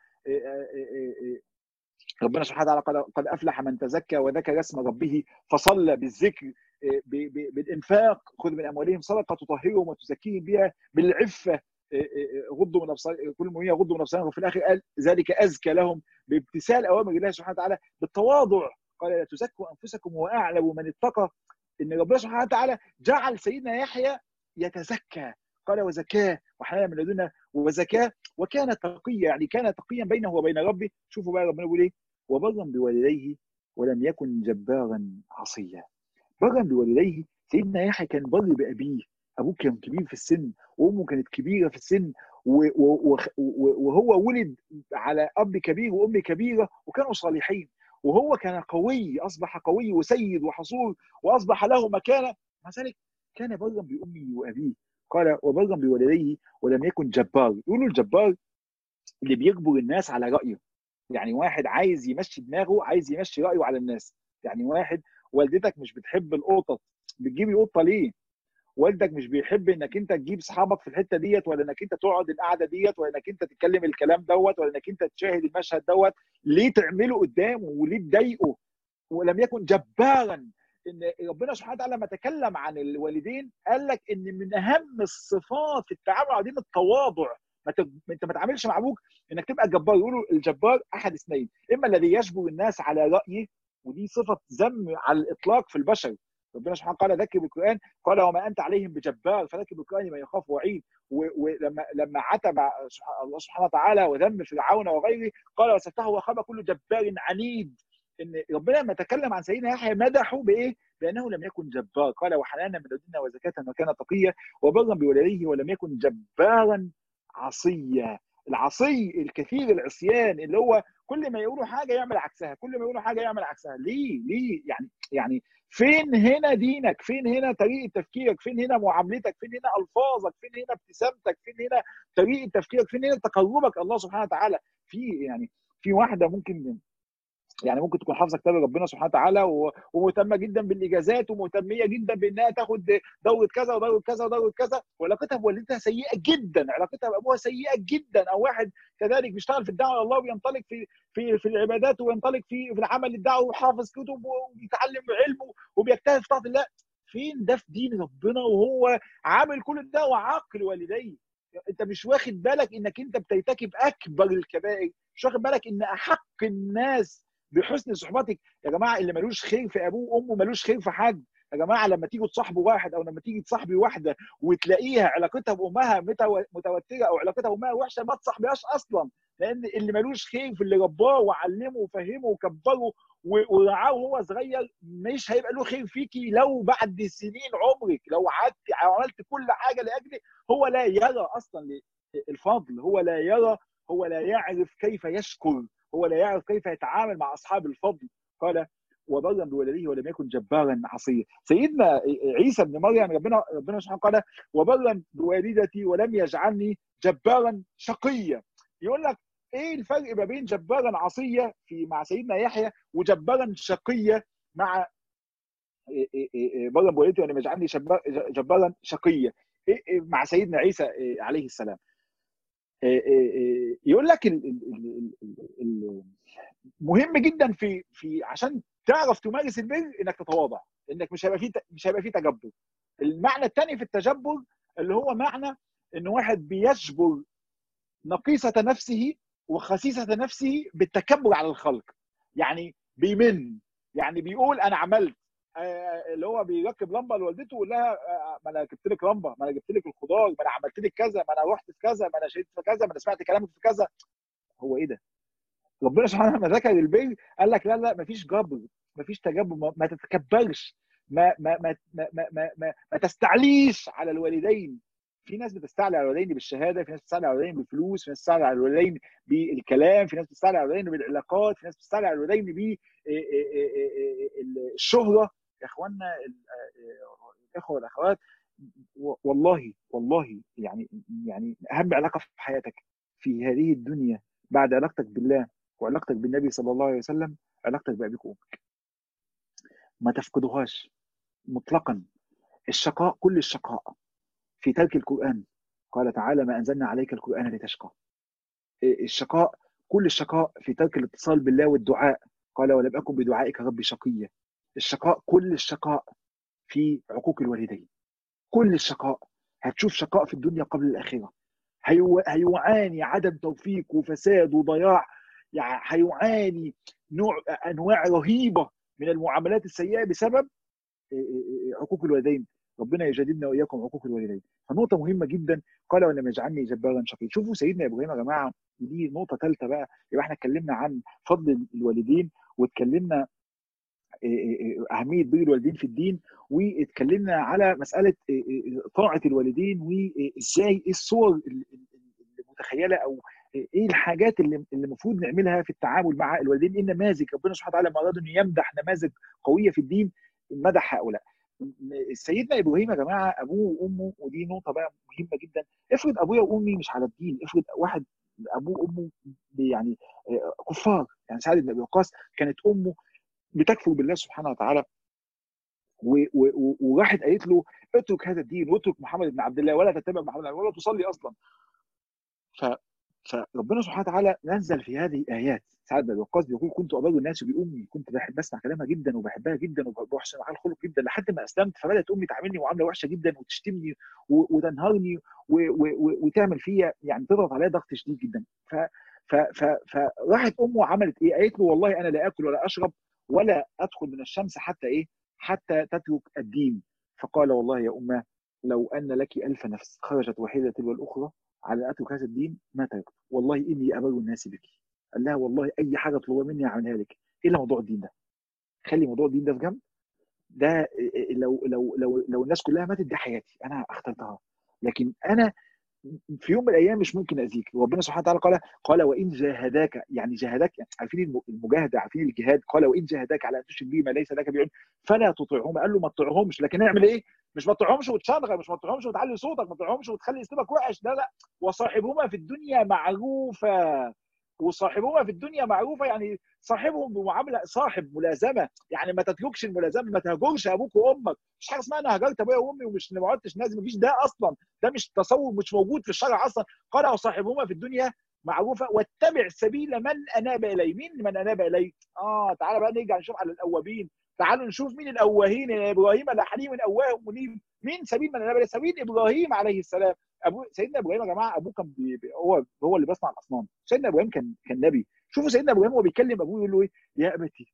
ربنا سبحانه وتعالى قد افلح من تزكى وذكر اسم ربه فصلى بالذكر بالانفاق خذ من اموالهم صدقه تطهرهم وتزكيهم بها بالعفه غضوا من ابصار كل المؤمنين يغضوا من ابصارهم وفي الاخر قال ذلك ازكى لهم بامتثال اوامر الله سبحانه وتعالى بالتواضع قال لا تزكوا انفسكم هو اعلم من اتقى ان ربنا سبحانه وتعالى جعل سيدنا يحيى يتزكى قال وزكاه وحنانا من لدنا وزكاه وكان تقيا يعني كان تقيا بينه وبين ربه شوفوا بقى ربنا بيقول ايه وبرا بوالديه ولم يكن جبارا عصيا برا بوالديه سيدنا يحيى كان بر بابيه ابوه كان كبير في السن وامه كانت كبيره في السن وهو ولد على اب كبير وام كبيره وكانوا صالحين وهو كان قوي اصبح قوي وسيد وحصول واصبح له مكانه مع ذلك كان برا بامه وابيه قال وبرا بوالديه ولم يكن جبار يقولوا الجبار اللي بيجبر الناس على رايه يعني واحد عايز يمشي دماغه عايز يمشي رايه على الناس يعني واحد والدتك مش بتحب القطط بتجيبي قطه ليه والدك مش بيحب انك انت تجيب اصحابك في الحته ديت ولا انك انت تقعد القعده ديت ولا انك انت تتكلم الكلام دوت ولا انك انت تشاهد المشهد دوت ليه تعمله قدامه وليه تضايقه ولم يكن جبارا ان ربنا سبحانه وتعالى لما تكلم عن الوالدين قال لك ان من اهم الصفات في التعامل مع الوالدين التواضع ما ت... انت ما تعاملش مع ابوك انك تبقى جبار يقولوا الجبار احد اثنين اما الذي يشبه الناس على رايه ودي صفه ذم على الاطلاق في البشر ربنا سبحانه قال ذكر بالقران قال وما انت عليهم بجبار فذكر بالقران من يخاف وعيد ولما لما عتب الله سبحانه وتعالى وذم فرعون وغيره قال وسفه وخاب كل جبار عنيد ان ربنا لما تكلم عن سيدنا يحيى مدحه بايه؟ بانه لم يكن جبار قال وحنانا من لدنا وزكاه وكان تقيا وبرا بوالديه ولم يكن جبارا عصيا العصي الكثير العصيان اللي هو كل ما يقولوا حاجه يعمل عكسها كل ما يقولوا حاجه يعمل عكسها ليه ليه يعني يعني فين هنا دينك فين هنا طريقه تفكيرك فين هنا معاملتك فين هنا الفاظك فين هنا ابتسامتك فين هنا طريقه تفكيرك فين هنا تقربك الله سبحانه وتعالى في يعني في واحده ممكن يعني ممكن تكون حافظه كتاب ربنا سبحانه وتعالى ومهتمه جدا بالاجازات ومهتميه جدا بانها تاخد دوره كذا ودوره كذا ودوره كذا وعلاقتها بوالدتها سيئه جدا علاقتها بابوها سيئه جدا او واحد كذلك بيشتغل في الدعوه الله وينطلق في في في العبادات وينطلق في في العمل الدعوي وحافظ كتب وبيتعلم علمه وبيجتهد في طاعه الله فين ده في دين ربنا وهو عامل كل ده وعاقل والديه انت مش واخد بالك انك انت بترتكب اكبر الكبائر مش واخد بالك ان احق الناس بحسن صحبتك يا جماعه اللي ملوش خير في ابوه وامه ملوش خير في حد يا جماعه لما تيجوا تصاحبوا واحد او لما تيجي تصاحبي واحده وتلاقيها علاقتها بامها متوتره او علاقتها بامها وحشه ما تصاحبيهاش اصلا لان اللي ملوش خير في اللي رباه وعلمه وفهمه وكبره ورعاه وهو صغير مش هيبقى له خير فيكي لو بعد سنين عمرك لو قعدتي عملت كل حاجه لاجله هو لا يرى اصلا الفضل هو لا يرى هو لا يعرف كيف يشكر هو لا يعرف كيف يتعامل مع اصحاب الفضل قال وبرا بولده ولم يكن جبارا عصيا سيدنا عيسى بن مريم ربنا ربنا سبحانه قال وبرا بوالدتي ولم يجعلني جبارا شقيا يقول لك ايه الفرق ما بين جبارا عصيا في مع سيدنا يحيى وجبارا شقيا مع برا بوالدتي ولم يجعلني جبارا شقيا مع سيدنا عيسى عليه السلام يقول لك مهم جدا في في عشان تعرف تمارس البر انك تتواضع انك مش هيبقى فيه مش هيبقى فيه تجبر المعنى الثاني في التجبر اللي هو معنى ان واحد بيجبر نقيصه نفسه وخسيسه نفسه بالتكبر على الخلق يعني بيمن يعني بيقول انا عملت اللي هو بيركب لمبه لوالدته ويقول لها ما انا جبت لك لمبه ما انا جبت لك الخضار ما انا عملت لك كذا ما انا رحت في كذا ما انا شريت في كذا ما انا سمعت كلامك في كذا هو ايه ده؟ ربنا سبحانه لما ذكر البر قال لك لا لا ما فيش جبر ما فيش تجبر ما, ما تتكبرش ما ما ما ما ما, ما, ما, ما تستعليش على الوالدين في ناس بتستعلي على الوالدين بالشهاده في ناس بتستعلي على الوالدين بالفلوس في ناس بتستعلي على الوالدين بالكلام في ناس بتستعلي على الوالدين بالعلاقات في ناس بتستعلي على الوالدين بالشهره يا اخوانا الاخوه والاخوات والله والله يعني يعني اهم علاقه في حياتك في هذه الدنيا بعد علاقتك بالله وعلاقتك بالنبي صلى الله عليه وسلم علاقتك بابيك وامك ما تفقدوهاش مطلقا الشقاء كل الشقاء في ترك القران قال تعالى ما انزلنا عليك القران لتشقى الشقاء كل الشقاء في ترك الاتصال بالله والدعاء قال ولم اكن بدعائك ربي شقيا الشقاء كل الشقاء في عقوق الوالدين كل الشقاء هتشوف شقاء في الدنيا قبل الاخره هيعاني عدم توفيق وفساد وضياع يعني هيعاني نوع انواع رهيبه من المعاملات السيئه بسبب عقوق الوالدين ربنا يجادلنا واياكم عقوق الوالدين فنقطه مهمه جدا قال ولم يجعلني جبارا شقيا شوفوا سيدنا ابراهيم يا جماعه دي نقطه ثالثه بقى يبقى احنا اتكلمنا عن فضل الوالدين واتكلمنا اهميه بر الوالدين في الدين واتكلمنا على مساله طاعه الوالدين وازاي ايه الصور المتخيله او ايه الحاجات اللي المفروض نعملها في التعامل مع الوالدين ايه النماذج ربنا سبحانه وتعالى لما اراد انه يمدح نماذج قويه في الدين مدح هؤلاء سيدنا ابراهيم يا جماعه ابوه وامه ودي نقطه بقى مهمه جدا افرض ابويا وامي مش على الدين افرض واحد ابوه وامه يعني كفار يعني سعد بن ابي وقاص كانت امه بتكفر بالله سبحانه وتعالى وراحت قالت له اترك هذا الدين واترك محمد بن عبد الله ولا تتبع محمد ولا تصلي اصلا ف فربنا سبحانه وتعالى نزل في هذه الايات سعد بن وقاص بيقول كنت ابر الناس بامي كنت بحب اسمع كلامها جدا وبحبها جدا وبحسن معاها الخلق جدا لحد ما اسلمت فبدات امي تعاملني معامله وحشه جدا وتشتمني وتنهرني وتعمل فيا يعني تضغط عليا ضغط شديد جدا ف فراحت امه عملت ايه؟ قالت له والله انا لا اكل ولا اشرب ولا ادخل من الشمس حتى ايه؟ حتى تترك الدين فقال والله يا امه لو ان لك الف نفس خرجت واحده تلو الاخرى على اترك هذا الدين ما تركت والله اني ابر الناس بك قال لها والله اي حاجه تطلبها مني اعملها لك الا موضوع الدين ده خلي موضوع الدين ده في جنب ده لو لو لو لو الناس كلها ماتت دي حياتي انا اخترتها لكن انا في يوم من الايام مش ممكن اذيك وربنا سبحانه وتعالى قال قال وان جاهداك يعني جاهداك يعني عارفين المجاهده عارفين الجهاد قال وان جاهداك على ان تشرك بي ما ليس لك بعلم فلا تطيعهما قال له ما تطيعهمش لكن اعمل ايه؟ مش ما تطيعهمش وتشغل مش ما تطيعهمش وتعلي صوتك ما تطيعهمش وتخلي اسلوبك وحش لا لا وصاحبهما في الدنيا معروفه وصاحبهما في الدنيا معروفه يعني صاحبهم بمعامله صاحب ملازمه يعني ما تتركش الملازمه ما تهجرش ابوك وامك مش حاجه اسمها انا هجرت ابويا وامي ومش ما عدتش نازل مفيش ده اصلا ده مش تصور مش موجود في الشرع اصلا قال وصاحبهما في الدنيا معروفه واتبع سبيل من اناب الي مين من اناب الي اه تعالى بقى نرجع نشوف على الاوابين تعالوا نشوف مين الاواهين يا ابراهيم لحليم اواه منيب مين سبيل من اناب الي سبيل ابراهيم عليه السلام ابو سيدنا ابراهيم يا جماعه ابوه كان بي هو هو اللي بيصنع الاصنام سيدنا ابراهيم كان كان نبي شوفوا سيدنا ابراهيم وهو بيكلم ابوه يقول له ايه يا ابتي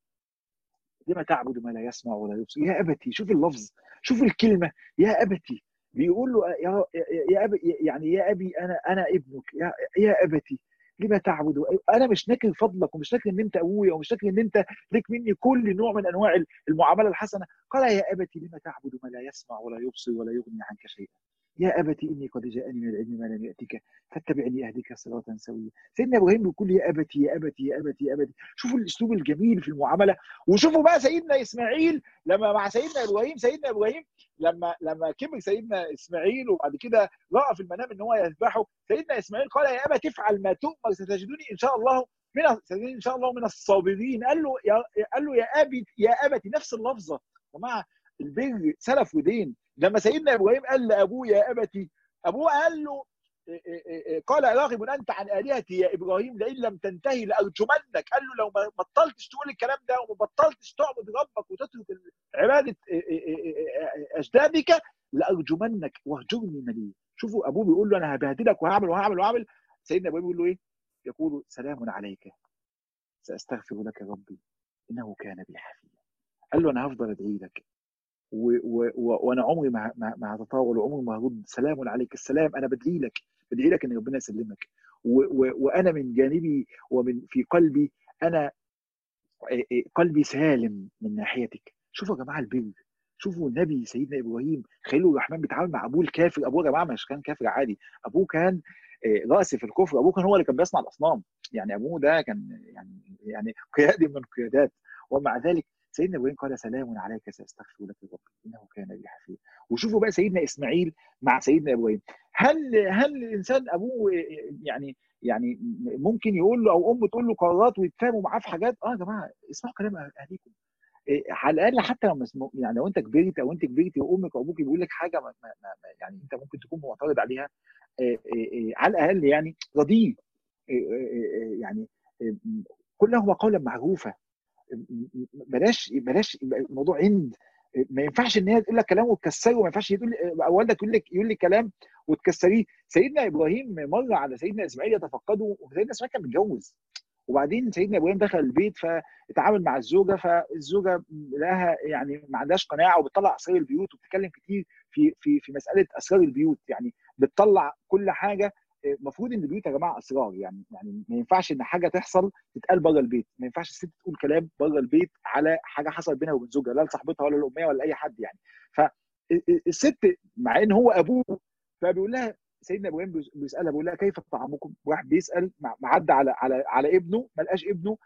لما تعبد ما لا يسمع ولا يبصر يا ابتي شوف اللفظ شوف الكلمه يا ابتي بيقول له يا يا ابي يعني يا ابي انا انا ابنك يا يا ابتي لما تعبد انا مش ناكر فضلك ومش ناكر ان انت ابويا ومش ناكر ان انت ليك مني كل نوع من انواع المعامله الحسنه قال يا ابتي لما تعبد ما لا يسمع ولا يبصر ولا يغني عنك شيئا يا أبت إني قد جاءني من العلم ما لم يأتك فاتبعني أهدك صراطا سويا سيدنا إبراهيم بيقول يا أبتي يا أبتي يا أبتي يا أبتي شوفوا الأسلوب الجميل في المعاملة وشوفوا بقى سيدنا إسماعيل لما مع سيدنا إبراهيم سيدنا إبراهيم لما لما كبر سيدنا إسماعيل وبعد كده رأى في المنام إن هو يذبحه سيدنا إسماعيل قال يا أبت افعل ما تؤمر ستجدني إن شاء الله من ان شاء الله من الصابرين قال له يا قال له يا ابي يا ابتي نفس اللفظه ومع البر سلف ودين لما سيدنا ابراهيم قال لابوه يا ابتي ابوه قال له قال راغب انت عن الهتي يا ابراهيم لئن لم تنتهي لارجمنك قال له لو ما بطلتش تقول الكلام ده وما بطلتش تعبد ربك وتترك عباده اجدادك لارجمنك واهجرني مليا شوفوا ابوه بيقول له انا هبهدلك وهعمل وهعمل وهعمل سيدنا ابراهيم بيقول له ايه؟ يقول سلام عليك ساستغفر لك ربي انه كان بي حفيا قال له انا هفضل ادعي لك و و و وانا عمري ما ما هتطاول وعمري ما هرد سلام عليك السلام انا بدعي لك بدعي لك ان ربنا يسلمك و و وانا من جانبي ومن في قلبي انا قلبي سالم من ناحيتك شوفوا يا جماعه البر شوفوا النبي سيدنا ابراهيم خليل الرحمن بيتعامل مع ابوه الكافر ابوه يا جماعه مش كان كافر عادي ابوه كان راسي في الكفر ابوه كان هو اللي كان بيصنع الاصنام يعني ابوه ده كان يعني يعني قيادي من القيادات ومع ذلك سيدنا ابراهيم قال سلام عليك ساستغفر لك ربي انه كان لي حفيظا وشوفوا بقى سيدنا اسماعيل مع سيدنا ابراهيم هل هل الانسان ابوه يعني يعني ممكن يقول له او امه تقول له قرارات ويتفاهموا معاه في حاجات اه يا جماعه اسمعوا كلام اهاليكم على الاقل حتى لو يعني لو انت كبرت او انت كبرتي وامك او ابوك بيقول لك حاجه ما ما يعني انت ممكن تكون معترض عليها على الاقل يعني رضيه يعني قل لهما قولا معروفا بلاش بلاش الموضوع عند ما ينفعش ان هي تقول لك كلام وتكسره ما ينفعش تقول والدك يقول لك يقول لك كلام وتكسريه سيدنا ابراهيم مر على سيدنا اسماعيل يتفقده وسيدنا اسماعيل كان متجوز وبعدين سيدنا ابراهيم دخل البيت فاتعامل مع الزوجه فالزوجه لها يعني ما عندهاش قناعه وبتطلع اسرار البيوت وبتتكلم كتير في في في مساله اسرار البيوت يعني بتطلع كل حاجه المفروض ان البيوت يا جماعه اسرار يعني يعني ما ينفعش ان حاجه تحصل تتقال بره البيت ما ينفعش الست تقول كلام بره البيت على حاجه حصلت بينها وبين زوجها لا لصاحبتها ولا الاميه ولا اي حد يعني فالست مع ان هو ابوه فبيقول لها سيدنا ابراهيم بيسالها بيقول لها كيف طعامكم؟ واحد بيسال معدى على على على ابنه ما لقاش ابنه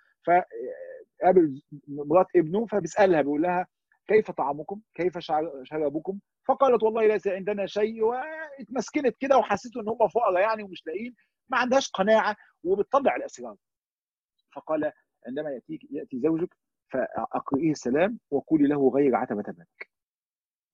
فقابل مرات ابنه فبيسالها بيقول لها كيف طعامكم؟ كيف شرابكم؟ فقالت والله ليس عندنا شيء واتمسكنت كده وحسيتوا ان هم فقراء يعني ومش لاقيين ما عندهاش قناعه وبتطلع الاسرار فقال عندما ياتيك ياتي زوجك فاقرئيه السلام وقولي له غير عتبه منك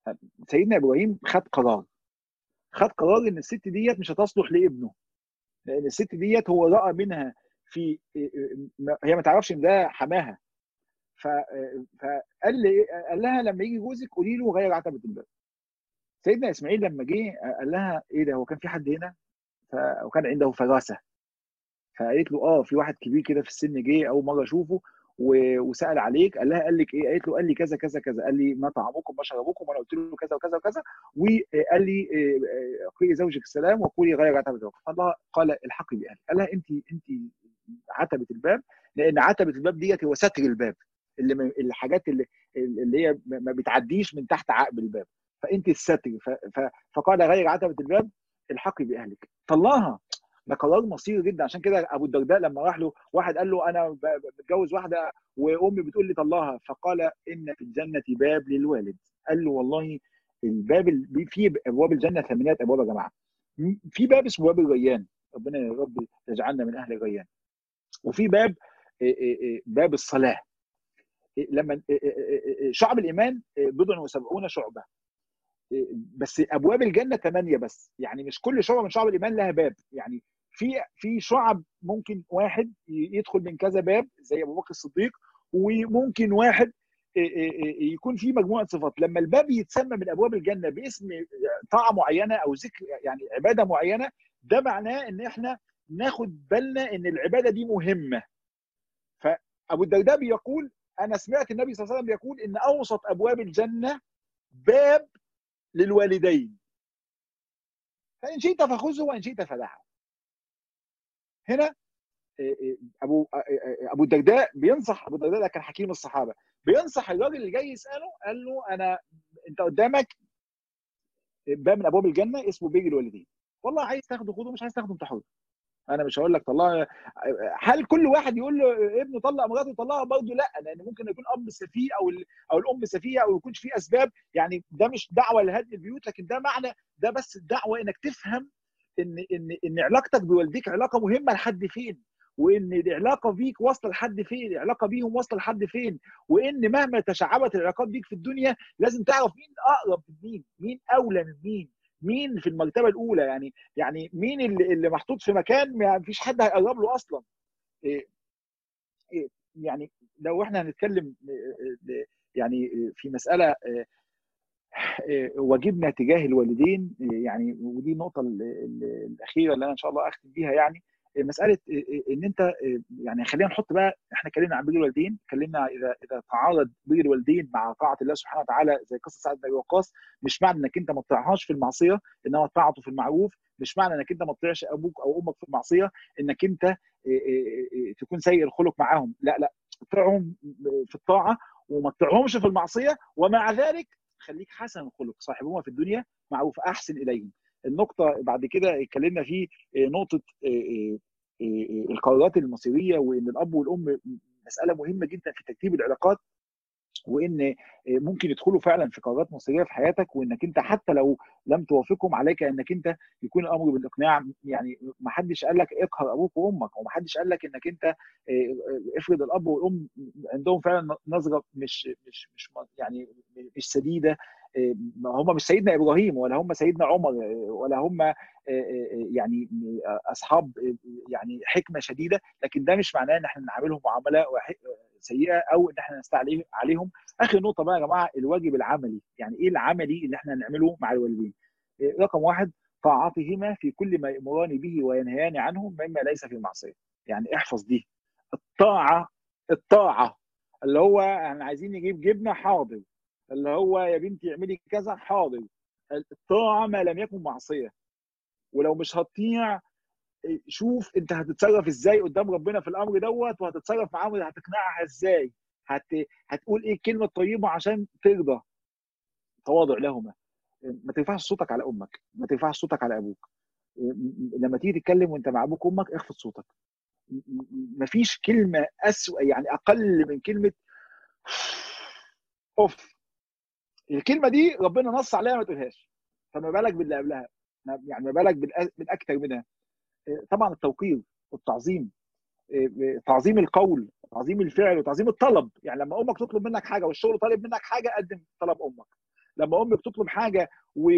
سيدنا ابراهيم خد قرار خد قرار ان الست ديت مش هتصلح لابنه لان الست ديت هو راى منها في هي ما تعرفش ان ده حماها ف... فقال لي قال لها لما يجي جوزك قولي له غير عتبه الباب سيدنا اسماعيل لما جه قال لها ايه ده هو كان في حد هنا ف... وكان عنده فراسه فقالت له اه في واحد كبير كده في السن جه اول مره اشوفه و... وسال عليك قال لها قال لك ايه قالت له قال لي كذا كذا كذا قال لي ما طعامكم ما شربكم وانا قلت له كذا وكذا وكذا وقال لي قولي زوجك السلام وقولي غير عتبه الباب فالله قال الحقي باهلك قال لها انت انت عتبه الباب لان عتبه الباب ديت هو ستر الباب اللي م... الحاجات اللي اللي هي ما بتعديش من تحت عقب الباب فانت الستر ف... ف... فقال غير عتبه الباب الحقي باهلك طلعها ده قرار مصيري جدا عشان كده ابو الدرداء لما راح له واحد قال له انا متجوز واحده وامي بتقول لي طلقها فقال ان في الجنه باب للوالد قال له والله الباب في ابواب الجنه ثمانيه ابواب يا جماعه في باب اسمه باب الريان ربنا يا رب يجعلنا من اهل الريان وفي باب باب الصلاه لما شعب الايمان بضع وسبعون شعبه بس ابواب الجنه ثمانيه بس يعني مش كل شعبه من شعب الايمان لها باب يعني في في شعب ممكن واحد يدخل من كذا باب زي ابو بكر الصديق وممكن واحد يكون في مجموعه صفات لما الباب يتسمى من ابواب الجنه باسم طاعه معينه او ذكر يعني عباده معينه ده معناه ان احنا ناخد بالنا ان العباده دي مهمه فابو الدرداء بيقول انا سمعت النبي صلى الله عليه وسلم يقول ان اوسط ابواب الجنه باب للوالدين فان شئت فخذه وان شئت فدعه هنا ابو ابو الدرداء بينصح ابو الدرداء ده كان حكيم الصحابه بينصح الراجل اللي جاي يساله قال له انا انت قدامك باب من ابواب الجنه اسمه بيج الوالدين والله عايز تاخده خده مش عايز تاخده انت حر انا مش هقول لك طلع هل كل واحد يقول له ابنه طلق مراته طلقها برضه لا لان ممكن يكون اب سفيه او او الام سفيه او يكونش في اسباب يعني ده مش دعوه لهدم البيوت لكن ده معنى ده بس الدعوه انك تفهم ان ان ان علاقتك بوالديك علاقه مهمه لحد فين وان العلاقه بيك واصله لحد فين العلاقه بيهم واصله لحد فين وان مهما تشعبت العلاقات بيك في الدنيا لازم تعرف مين اقرب من مين مين اولى من مين مين في المرتبه الاولى يعني يعني مين اللي, اللي محطوط في مكان ما فيش حد هيقرب له اصلا إيه إيه يعني لو احنا هنتكلم يعني في مساله واجبنا تجاه الوالدين يعني ودي النقطه الاخيره اللي انا ان شاء الله اختم بيها يعني مساله ان انت يعني خلينا نحط بقى احنا اتكلمنا عن بر الوالدين اتكلمنا اذا اذا تعارض بر الوالدين مع طاعه الله سبحانه وتعالى زي قصه سعد بن وقاص مش معنى انك انت ما تطيعهاش في المعصيه انما طاعته في المعروف مش معنى انك انت ما تطيعش ابوك او امك في المعصيه انك انت تكون سيء الخلق معاهم لا لا تطيعهم في الطاعه وما تطيعهمش في المعصيه ومع ذلك خليك حسن الخلق صاحبهما في الدنيا معروف احسن اليهم النقطه بعد كده اتكلمنا في نقطه القرارات المصيريه وان الاب والام مساله مهمه جدا في ترتيب العلاقات وان ممكن يدخلوا فعلا في قرارات مصيريه في حياتك وانك انت حتى لو لم توافقهم عليك انك انت يكون الامر بالاقناع يعني ما حدش قال لك اقهر ابوك وامك وما حدش قال لك انك انت افرض الاب والام عندهم فعلا نظره مش مش مش يعني مش سديده هم مش سيدنا ابراهيم ولا هم سيدنا عمر ولا هم يعني اصحاب يعني حكمه شديده لكن ده مش معناه ان احنا نعاملهم معامله سيئه او ان احنا نستعلي عليهم اخر نقطه بقى يا جماعه الواجب العملي يعني ايه العملي اللي احنا نعمله مع الوالدين رقم واحد طاعتهما في كل ما يامران به وينهيان عنه مما ليس في معصيه يعني احفظ دي الطاعه الطاعه اللي هو احنا عايزين نجيب جبنه حاضر اللي هو يا بنتي اعملي كذا حاضر الطاعه ما لم يكن معصيه ولو مش هتطيع شوف انت هتتصرف ازاي قدام ربنا في الامر دوت وهتتصرف معاهم هتقنعها ازاي هت... هتقول ايه الكلمه الطيبه عشان ترضى تواضع لهما ما ترفعش صوتك على امك ما ترفعش صوتك على ابوك لما تيجي تتكلم وانت مع ابوك وامك اخفض صوتك مفيش كلمه اسوء يعني اقل من كلمه اوف الكلمه دي ربنا نص عليها ما تقولهاش فما بالك باللي قبلها يعني ما بالك بالاكثر منها طبعا التوقير والتعظيم تعظيم القول تعظيم الفعل وتعظيم الطلب يعني لما امك تطلب منك حاجه والشغل طالب منك حاجه قدم طلب امك لما امك تطلب حاجه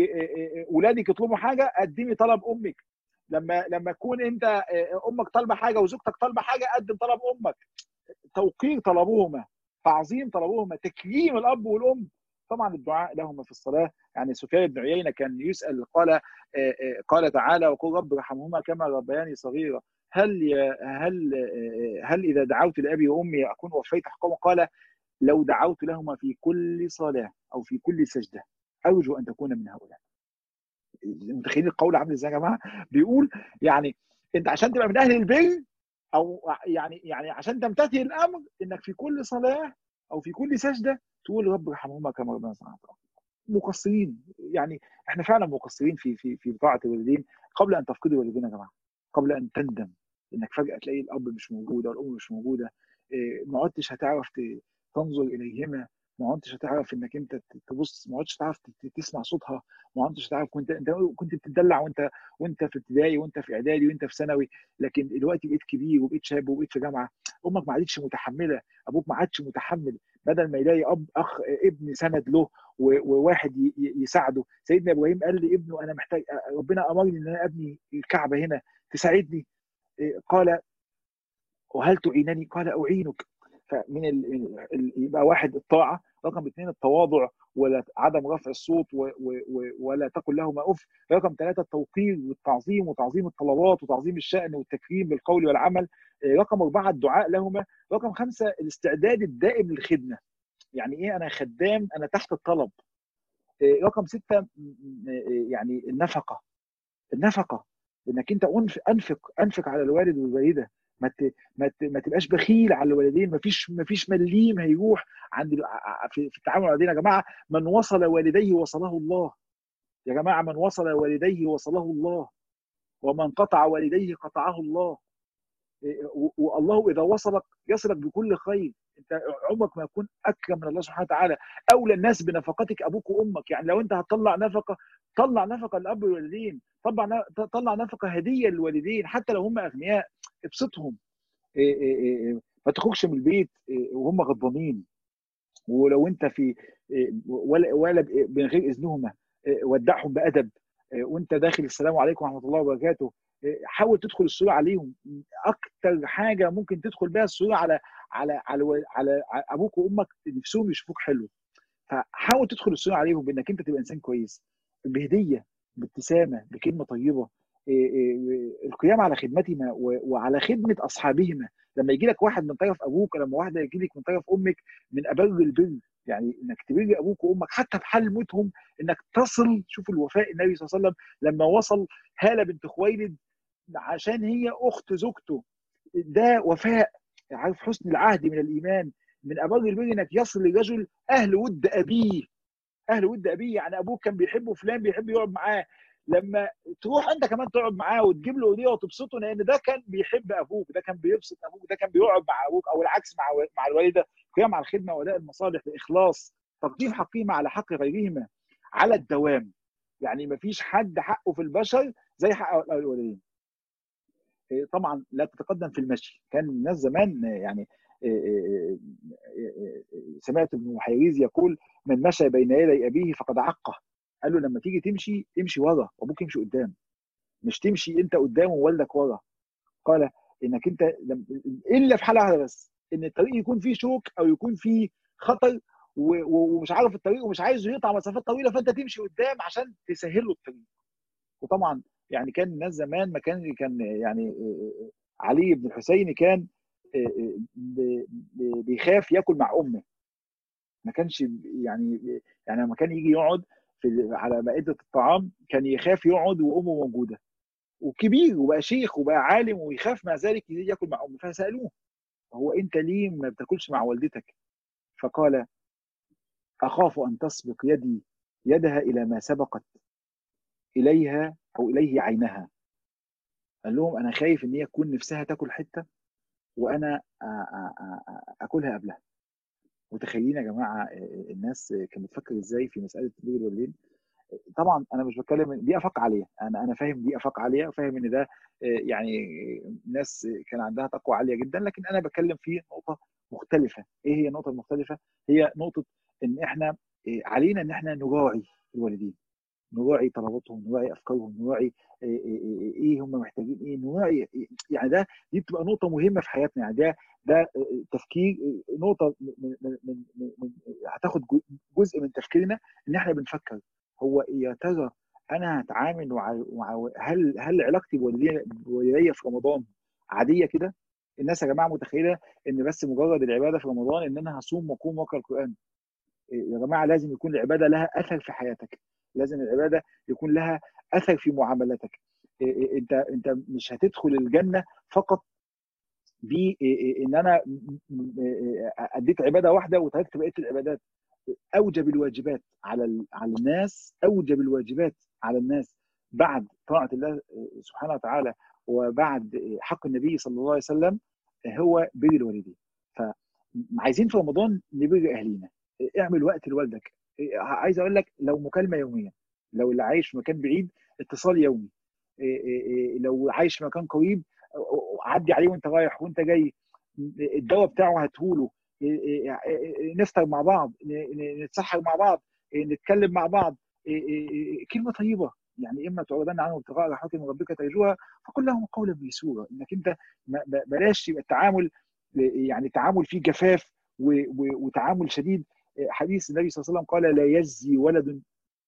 واولادك يطلبوا حاجه قدمي طلب امك لما لما تكون انت امك طالبه حاجه وزوجتك طالبه حاجه قدم طلب امك توقير طلبهما تعظيم طلبهما تكريم الاب والام طبعا الدعاء لهما في الصلاه يعني سفيان بن عيينه كان يسال قال قال تعالى وقل رب ارحمهما كما ربياني صغيرا هل هل هل اذا دعوت لابي وامي اكون وفيت حقهم قال لو دعوت لهما في كل صلاه او في كل سجده ارجو ان تكون من هؤلاء متخيلين القول عامل ازاي يا جماعه بيقول يعني انت عشان تبقى من اهل البر او يعني يعني عشان تمتثل الامر انك في كل صلاه او في كل سجده تقول رب ارحمهما كما ربنا مقصرين يعني احنا فعلا مقصرين في في في طاعه الوالدين قبل ان تفقدوا والدين يا جماعه قبل ان تندم انك فجاه تلاقي الاب مش موجود او الام مش موجوده ما عدتش هتعرف تنظر اليهما ما عدتش هتعرف انك انت تبص ما عدتش هتعرف تسمع صوتها ما عدتش هتعرف كنت انت كنت بتدلع وانت وانت في ابتدائي وانت في اعدادي وانت في ثانوي لكن دلوقتي بقيت كبير وبقيت شاب وبقيت في جامعه امك ما عادتش متحمله ابوك ما عادش متحمل بدل ما يلاقي اب اخ ابن سند له وواحد يساعده سيدنا ابراهيم قال لابنه انا محتاج ربنا امرني ان انا ابني الكعبه هنا تساعدني قال وهل تعينني؟ قال اعينك فمن ال... ال... يبقى واحد الطاعه رقم اثنين التواضع ولا عدم رفع الصوت و... و... ولا تقل لهما اف رقم ثلاثه التوقير والتعظيم وتعظيم الطلبات وتعظيم الشان والتكريم بالقول والعمل رقم اربعه الدعاء لهما رقم خمسه الاستعداد الدائم للخدمه يعني ايه انا خدام انا تحت الطلب رقم سته يعني النفقه النفقه انك انت انفق انفق على الوالد والوالده ما ت... ما, ت... ما تبقاش بخيل على الوالدين ما فيش ما فيش مليم هيروح عند في, في التعامل مع الوالدين يا جماعه من وصل والديه وصله الله يا جماعه من وصل والديه وصله الله ومن قطع والديه قطعه الله والله اذا وصلك يصلك بكل خير انت عمرك ما يكون اكرم من الله سبحانه وتعالى اولى الناس بنفقتك ابوك وامك يعني لو انت هتطلع نفقه طلع نفقه للاب والوالدين طبعا طلع نفقه هديه للوالدين حتى لو هم اغنياء ابسطهم ما تخرجش من البيت وهم غضبانين ولو انت في ولا ولا من غير اذنهما ودعهم بادب وانت داخل السلام عليكم ورحمه الله وبركاته حاول تدخل السرور عليهم اكتر حاجه ممكن تدخل بيها السرور على على على على ابوك وامك نفسهم يشوفوك حلو فحاول تدخل السرور عليهم بانك انت تبقى انسان كويس بهديه بابتسامه بكلمه طيبه القيام على خدمتهما وعلى خدمه اصحابهما لما يجي لك واحد من طرف ابوك لما واحده يجي لك من طرف امك من ابر البر يعني انك تبر ابوك وامك حتى في حال موتهم انك تصل شوف الوفاء النبي صلى الله عليه وسلم لما وصل هاله بنت خويلد عشان هي اخت زوجته ده وفاء عارف حسن العهد من الايمان من ابر البر انك يصل لرجل اهل ود ابيه اهل ود ابيه يعني ابوك كان بيحبه فلان بيحب يقعد معاه لما تروح انت كمان تقعد معاه وتجيب له هديه وتبسطه لان ده كان بيحب ابوك ده كان بيبسط ابوك ده كان بيقعد مع ابوك او العكس مع مع الوالده قيام على الخدمه واداء المصالح باخلاص تقديم حقهما على حق غيرهما على الدوام يعني ما فيش حد حقه في البشر زي حق الوالدين طبعا لا تتقدم في المشي كان الناس زمان يعني سمعت ابن محيريز يقول من مشى بين يدي ابيه فقد عقه قال له لما تيجي تمشي امشي ورا وابوك يمشي قدام مش تمشي انت قدام ووالدك ورا قال انك انت الا في حاله واحده بس ان الطريق يكون فيه شوك او يكون فيه خطر ومش عارف الطريق ومش عايز يقطع مسافات طويله فانت تمشي قدام عشان تسهل له الطريق وطبعا يعني كان الناس زمان ما كان كان يعني علي بن الحسين كان بيخاف ياكل مع امه ما كانش يعني يعني لما كان يجي يقعد في على مائده الطعام كان يخاف يقعد وامه موجوده وكبير وبقى شيخ وبقى عالم ويخاف مع ذلك ياكل مع امه فسالوه هو انت ليه ما بتاكلش مع والدتك فقال اخاف ان تسبق يدي يدها الى ما سبقت اليها او اليه عينها قال لهم انا خايف ان هي تكون نفسها تاكل حته وانا اكلها قبلها متخيلين يا جماعه الناس كانت بتفكر ازاي في مساله بر الوالدين طبعا انا مش بتكلم دي افاق عاليه انا انا فاهم دي افاق عاليه وفاهم ان ده يعني ناس كان عندها تقوى عاليه جدا لكن انا بتكلم في نقطه مختلفه ايه هي النقطه المختلفه هي نقطه ان احنا علينا ان احنا نراعي الوالدين نراعي طلباتهم نراعي افكارهم نراعي ايه هم محتاجين ايه نراعي يعني ده دي بتبقى نقطه مهمه في حياتنا يعني ده ده تفكير نقطه من من من, من هتاخد جزء من تفكيرنا ان احنا بنفكر هو يا ترى انا هتعامل مع هل هل علاقتي بوالدي في رمضان عاديه كده؟ الناس يا جماعه متخيله ان بس مجرد العباده في رمضان ان انا هصوم واقوم واقرا القران يا جماعه لازم يكون العباده لها اثر في حياتك لازم العباده يكون لها اثر في معاملاتك انت انت مش هتدخل الجنه فقط بان انا اديت عباده واحده وتركت بقيه العبادات اوجب الواجبات على على الناس اوجب الواجبات على الناس بعد طاعه الله سبحانه وتعالى وبعد حق النبي صلى الله عليه وسلم هو بر الوالدين فعايزين في رمضان نبر اهلينا اعمل وقت لوالدك عايز اقول لك لو مكالمه يوميا لو اللي عايش في مكان بعيد اتصال يومي لو عايش في مكان قريب عدي عليه وانت رايح وانت جاي الدواء بتاعه هاتهوله نفطر مع بعض نتسحر مع بعض نتكلم مع بعض كلمه طيبه يعني اما تعرضن عنه ابتغاء رحمه من ربك ترجوها فقل لهم قولا ميسورا انك انت بلاش يبقى التعامل يعني تعامل فيه جفاف وتعامل شديد حديث النبي صلى الله عليه وسلم قال لا يجزي ولد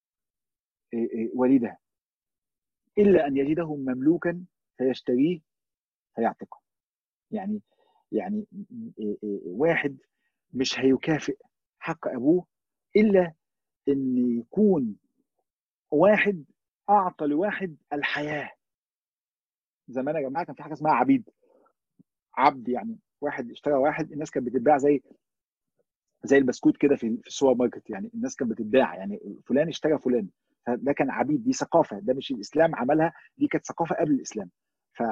والده الا ان يجده مملوكا فيشتريه فيعتقه يعني يعني واحد مش هيكافئ حق ابوه الا ان يكون واحد اعطى لواحد الحياه زمان يا جماعه كان في حاجه اسمها عبيد عبد يعني واحد اشترى واحد الناس كانت بتتباع زي زي البسكوت كده في في السوبر ماركت يعني الناس كانت بتتباع يعني فلان اشترى فلان فده كان عبيد دي ثقافه ده مش الاسلام عملها دي كانت ثقافه قبل الاسلام ف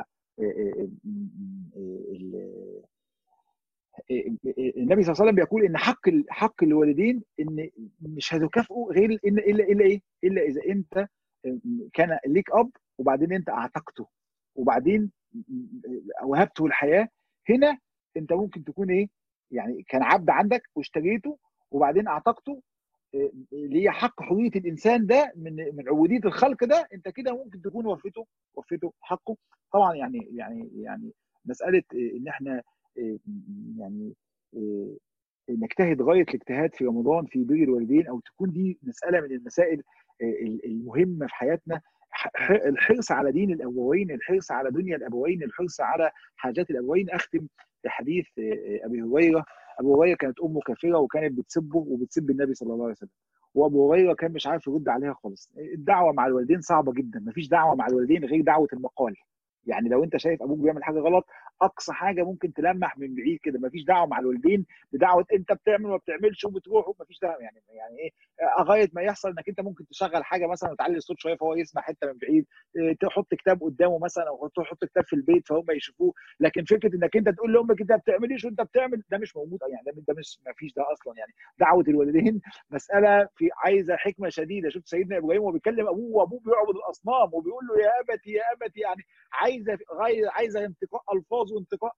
النبي صلى الله عليه وسلم بيقول ان حق حق الوالدين ان مش هتكافئوا غير الا الا الا ايه؟ الا اذا انت كان ليك اب وبعدين انت اعتقته وبعدين وهبته الحياه هنا انت ممكن تكون ايه؟ يعني كان عبد عندك واشتريته وبعدين اعتقته اللي هي حق حريه الانسان ده من من عبوديه الخلق ده انت كده ممكن تكون وفيته وفيته حقه طبعا يعني يعني يعني مساله ان احنا يعني نجتهد غايه الاجتهاد في رمضان في بر الوالدين او تكون دي مساله من المسائل المهمه في حياتنا الحرص على دين الابوين الحرص على دنيا الابوين الحرص على حاجات الابوين اختم بحديث ابي هريره ابو هريره كانت امه كافره وكانت بتسبه وبتسب النبي صلى الله عليه وسلم وابو هريره كان مش عارف يرد عليها خالص الدعوه مع الوالدين صعبه جدا مفيش دعوه مع الوالدين غير دعوه المقال يعني لو انت شايف ابوك بيعمل حاجه غلط اقصى حاجه ممكن تلمح من بعيد كده مفيش دعوه مع الوالدين بدعوه انت بتعمل وما بتعملش وبتروح ومفيش دعوه يعني يعني ايه لغايه ما يحصل انك انت ممكن تشغل حاجه مثلا وتعلي الصوت شويه فهو يسمع حته من بعيد تحط كتاب قدامه مثلا او تحط كتاب في البيت فهم يشوفوه لكن فكره انك انت تقول لامك انت ما بتعمليش وانت بتعمل ده مش موجود يعني ده, ده مش مفيش ده اصلا يعني دعوه الوالدين مساله في عايزه حكمه شديده شفت سيدنا ابراهيم وهو بيكلم ابوه وابوه بيعبد الاصنام وبيقول له يا ابتي يا ابتي يعني عايزه عايزه انتقاء الفاظ وانتقاء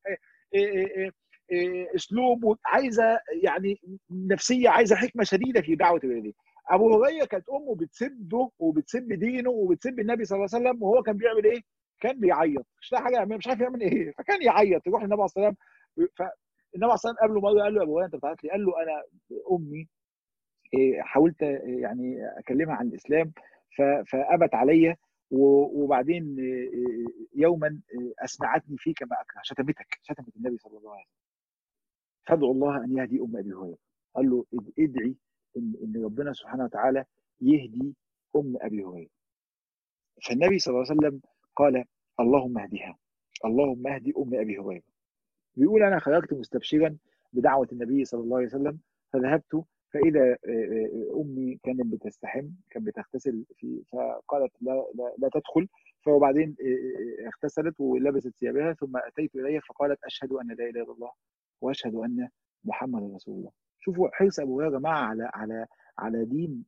اسلوب عايزه يعني نفسيه عايزه حكمه شديده في دعوه الوالدين ابو هريره كانت امه بتسبه وبتسب دينه وبتسب النبي صلى الله عليه وسلم وهو كان بيعمل ايه؟ كان بيعيط مش لاقي حاجه يعمل مش عارف يعمل ايه فكان يعيط يروح للنبي عليه الصلاه والسلام فالنبي عليه الصلاه والسلام قابله مره قال له يا ابو هريره انت بتعيط لي؟ قال له انا امي حاولت يعني اكلمها عن الاسلام فابت عليا وبعدين يوما اسمعتني فيك ما اكره شتمتك شتمت النبي صلى الله عليه وسلم فادعو الله ان يهدي ام ابي هريره قال له ادعي ان ان ربنا سبحانه وتعالى يهدي ام ابي هريره فالنبي صلى الله عليه وسلم قال اللهم اهدها اللهم اهدي ام ابي هريره بيقول انا خرجت مستبشرا بدعوه النبي صلى الله عليه وسلم فذهبت فاذا امي كانت بتستحم كانت بتغتسل في فقالت لا لا, لا تدخل فوبعدين اغتسلت ولبست ثيابها ثم اتيت اليها فقالت اشهد ان لا اله الا الله واشهد ان محمد رسول الله شوفوا حرص ابو هريره يا جماعه على على على دين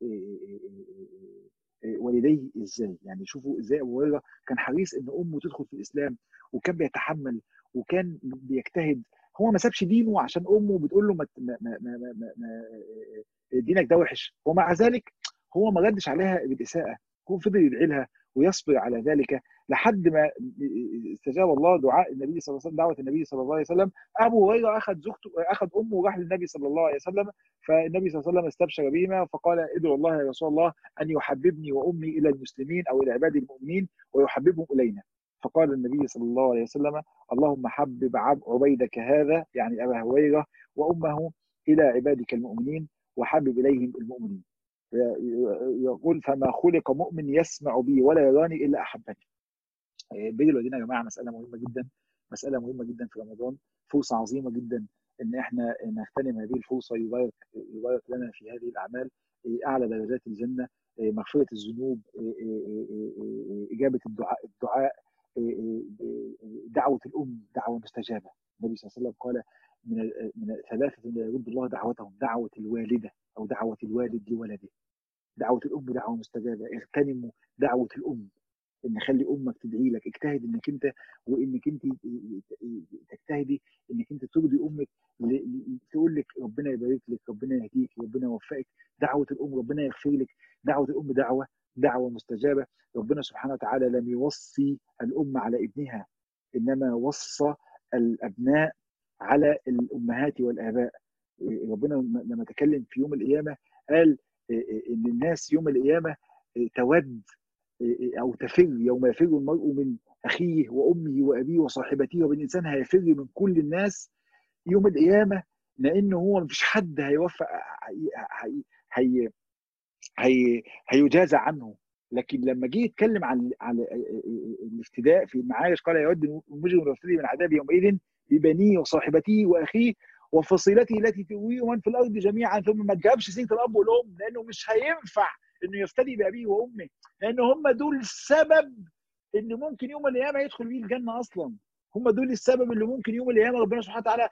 والديه ازاي يعني شوفوا ازاي ابو هريره كان حريص ان امه تدخل في الاسلام وكان بيتحمل وكان بيجتهد هو ما سابش دينه عشان امه بتقول له ما ما ما ما, ما دينك ده وحش ومع ذلك هو ما ردش عليها بالاساءه هو فضل يدعي لها ويصبر على ذلك لحد ما استجاب الله دعاء النبي صلى الله عليه وسلم دعوه النبي صلى الله عليه وسلم ابو هريره اخذ زوجته اخذ امه وراح للنبي صلى الله عليه وسلم فالنبي صلى الله عليه وسلم استبشر بهما فقال ادعو الله يا رسول الله ان يحببني وامي الى المسلمين او الى عباد المؤمنين ويحببهم الينا فقال النبي صلى الله عليه وسلم اللهم حبب عبيدك هذا يعني ابا هريره وامه الى عبادك المؤمنين وحبب اليهم المؤمنين يقول فما خلق مؤمن يسمع بي ولا يراني الا احبني بين الوالدين يا جماعه مساله مهمه جدا مساله مهمه جدا في رمضان فرصه عظيمه جدا ان احنا نغتنم هذه الفرصه يبارك يبارك لنا في هذه الاعمال اعلى درجات الجنه مغفره الذنوب اجابه الدعاء الدعاء دعوه الام دعوه مستجابه النبي صلى الله عليه وسلم قال من من ثلاثه لا يرد الله دعوتهم دعوه الوالده او دعوه الوالد لولده دعوه الام دعوه مستجابه اغتنموا دعوه الام ان خلي امك تدعي لك اجتهد انك انت وانك انت تجتهدي انك انت ترضي امك تقول لك ربنا يبارك لك ربنا يهديك ربنا يوفقك دعوه الام ربنا يغفر لك دعوه الام دعوه دعوه مستجابه ربنا سبحانه وتعالى لم يوصي الام على ابنها انما وصى الابناء على الامهات والاباء ربنا لما تكلم في يوم القيامه قال ان الناس يوم القيامه تود او تفر يوم يفر المرء من اخيه وامه وابيه وصاحبته وبالانسان هيفر من كل الناس يوم القيامه لان هو مفيش حد هيوفق هي هي هي هيجازى عنه لكن لما جه يتكلم عن على الافتداء في المعارج قال يود المجرم يفتدي من عذاب يومئذ ببنيه وصاحبته واخيه وفصيلته التي تؤويه ومن في الارض جميعا ثم ما جابش سيره الاب والام لانه مش هينفع انه يفتدي بابيه وامه لان هم دول السبب اللي ممكن يوم القيامه يدخل بيه الجنه اصلا هم دول السبب اللي ممكن يوم القيامه ربنا سبحانه وتعالى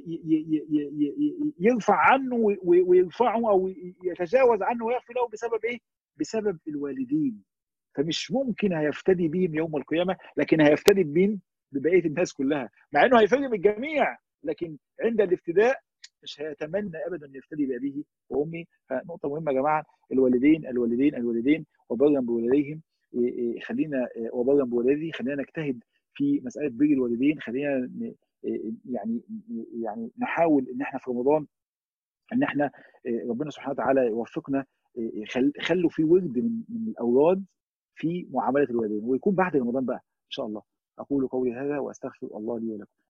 يرفع عنه ويرفعه او يتجاوز عنه ويغفر له بسبب ايه؟ بسبب الوالدين فمش ممكن هيفتدي بيهم يوم القيامه لكن هيفتدي بمين؟ ببقيه الناس كلها مع انه هيفتدي بالجميع لكن عند الافتداء مش هيتمنى ابدا ان يفتدي بابيه وامه فنقطه مهمه يا جماعه الوالدين الوالدين الوالدين وبرا بوالديهم خلينا وبرا بوالدي خلينا نجتهد في مساله بر الوالدين خلينا يعني يعني نحاول ان احنا في رمضان ان احنا ربنا سبحانه وتعالى يوفقنا خلوا في ورد من من الاوراد في معامله الوالدين ويكون بعد رمضان بقى ان شاء الله اقول قولي هذا واستغفر الله لي ولكم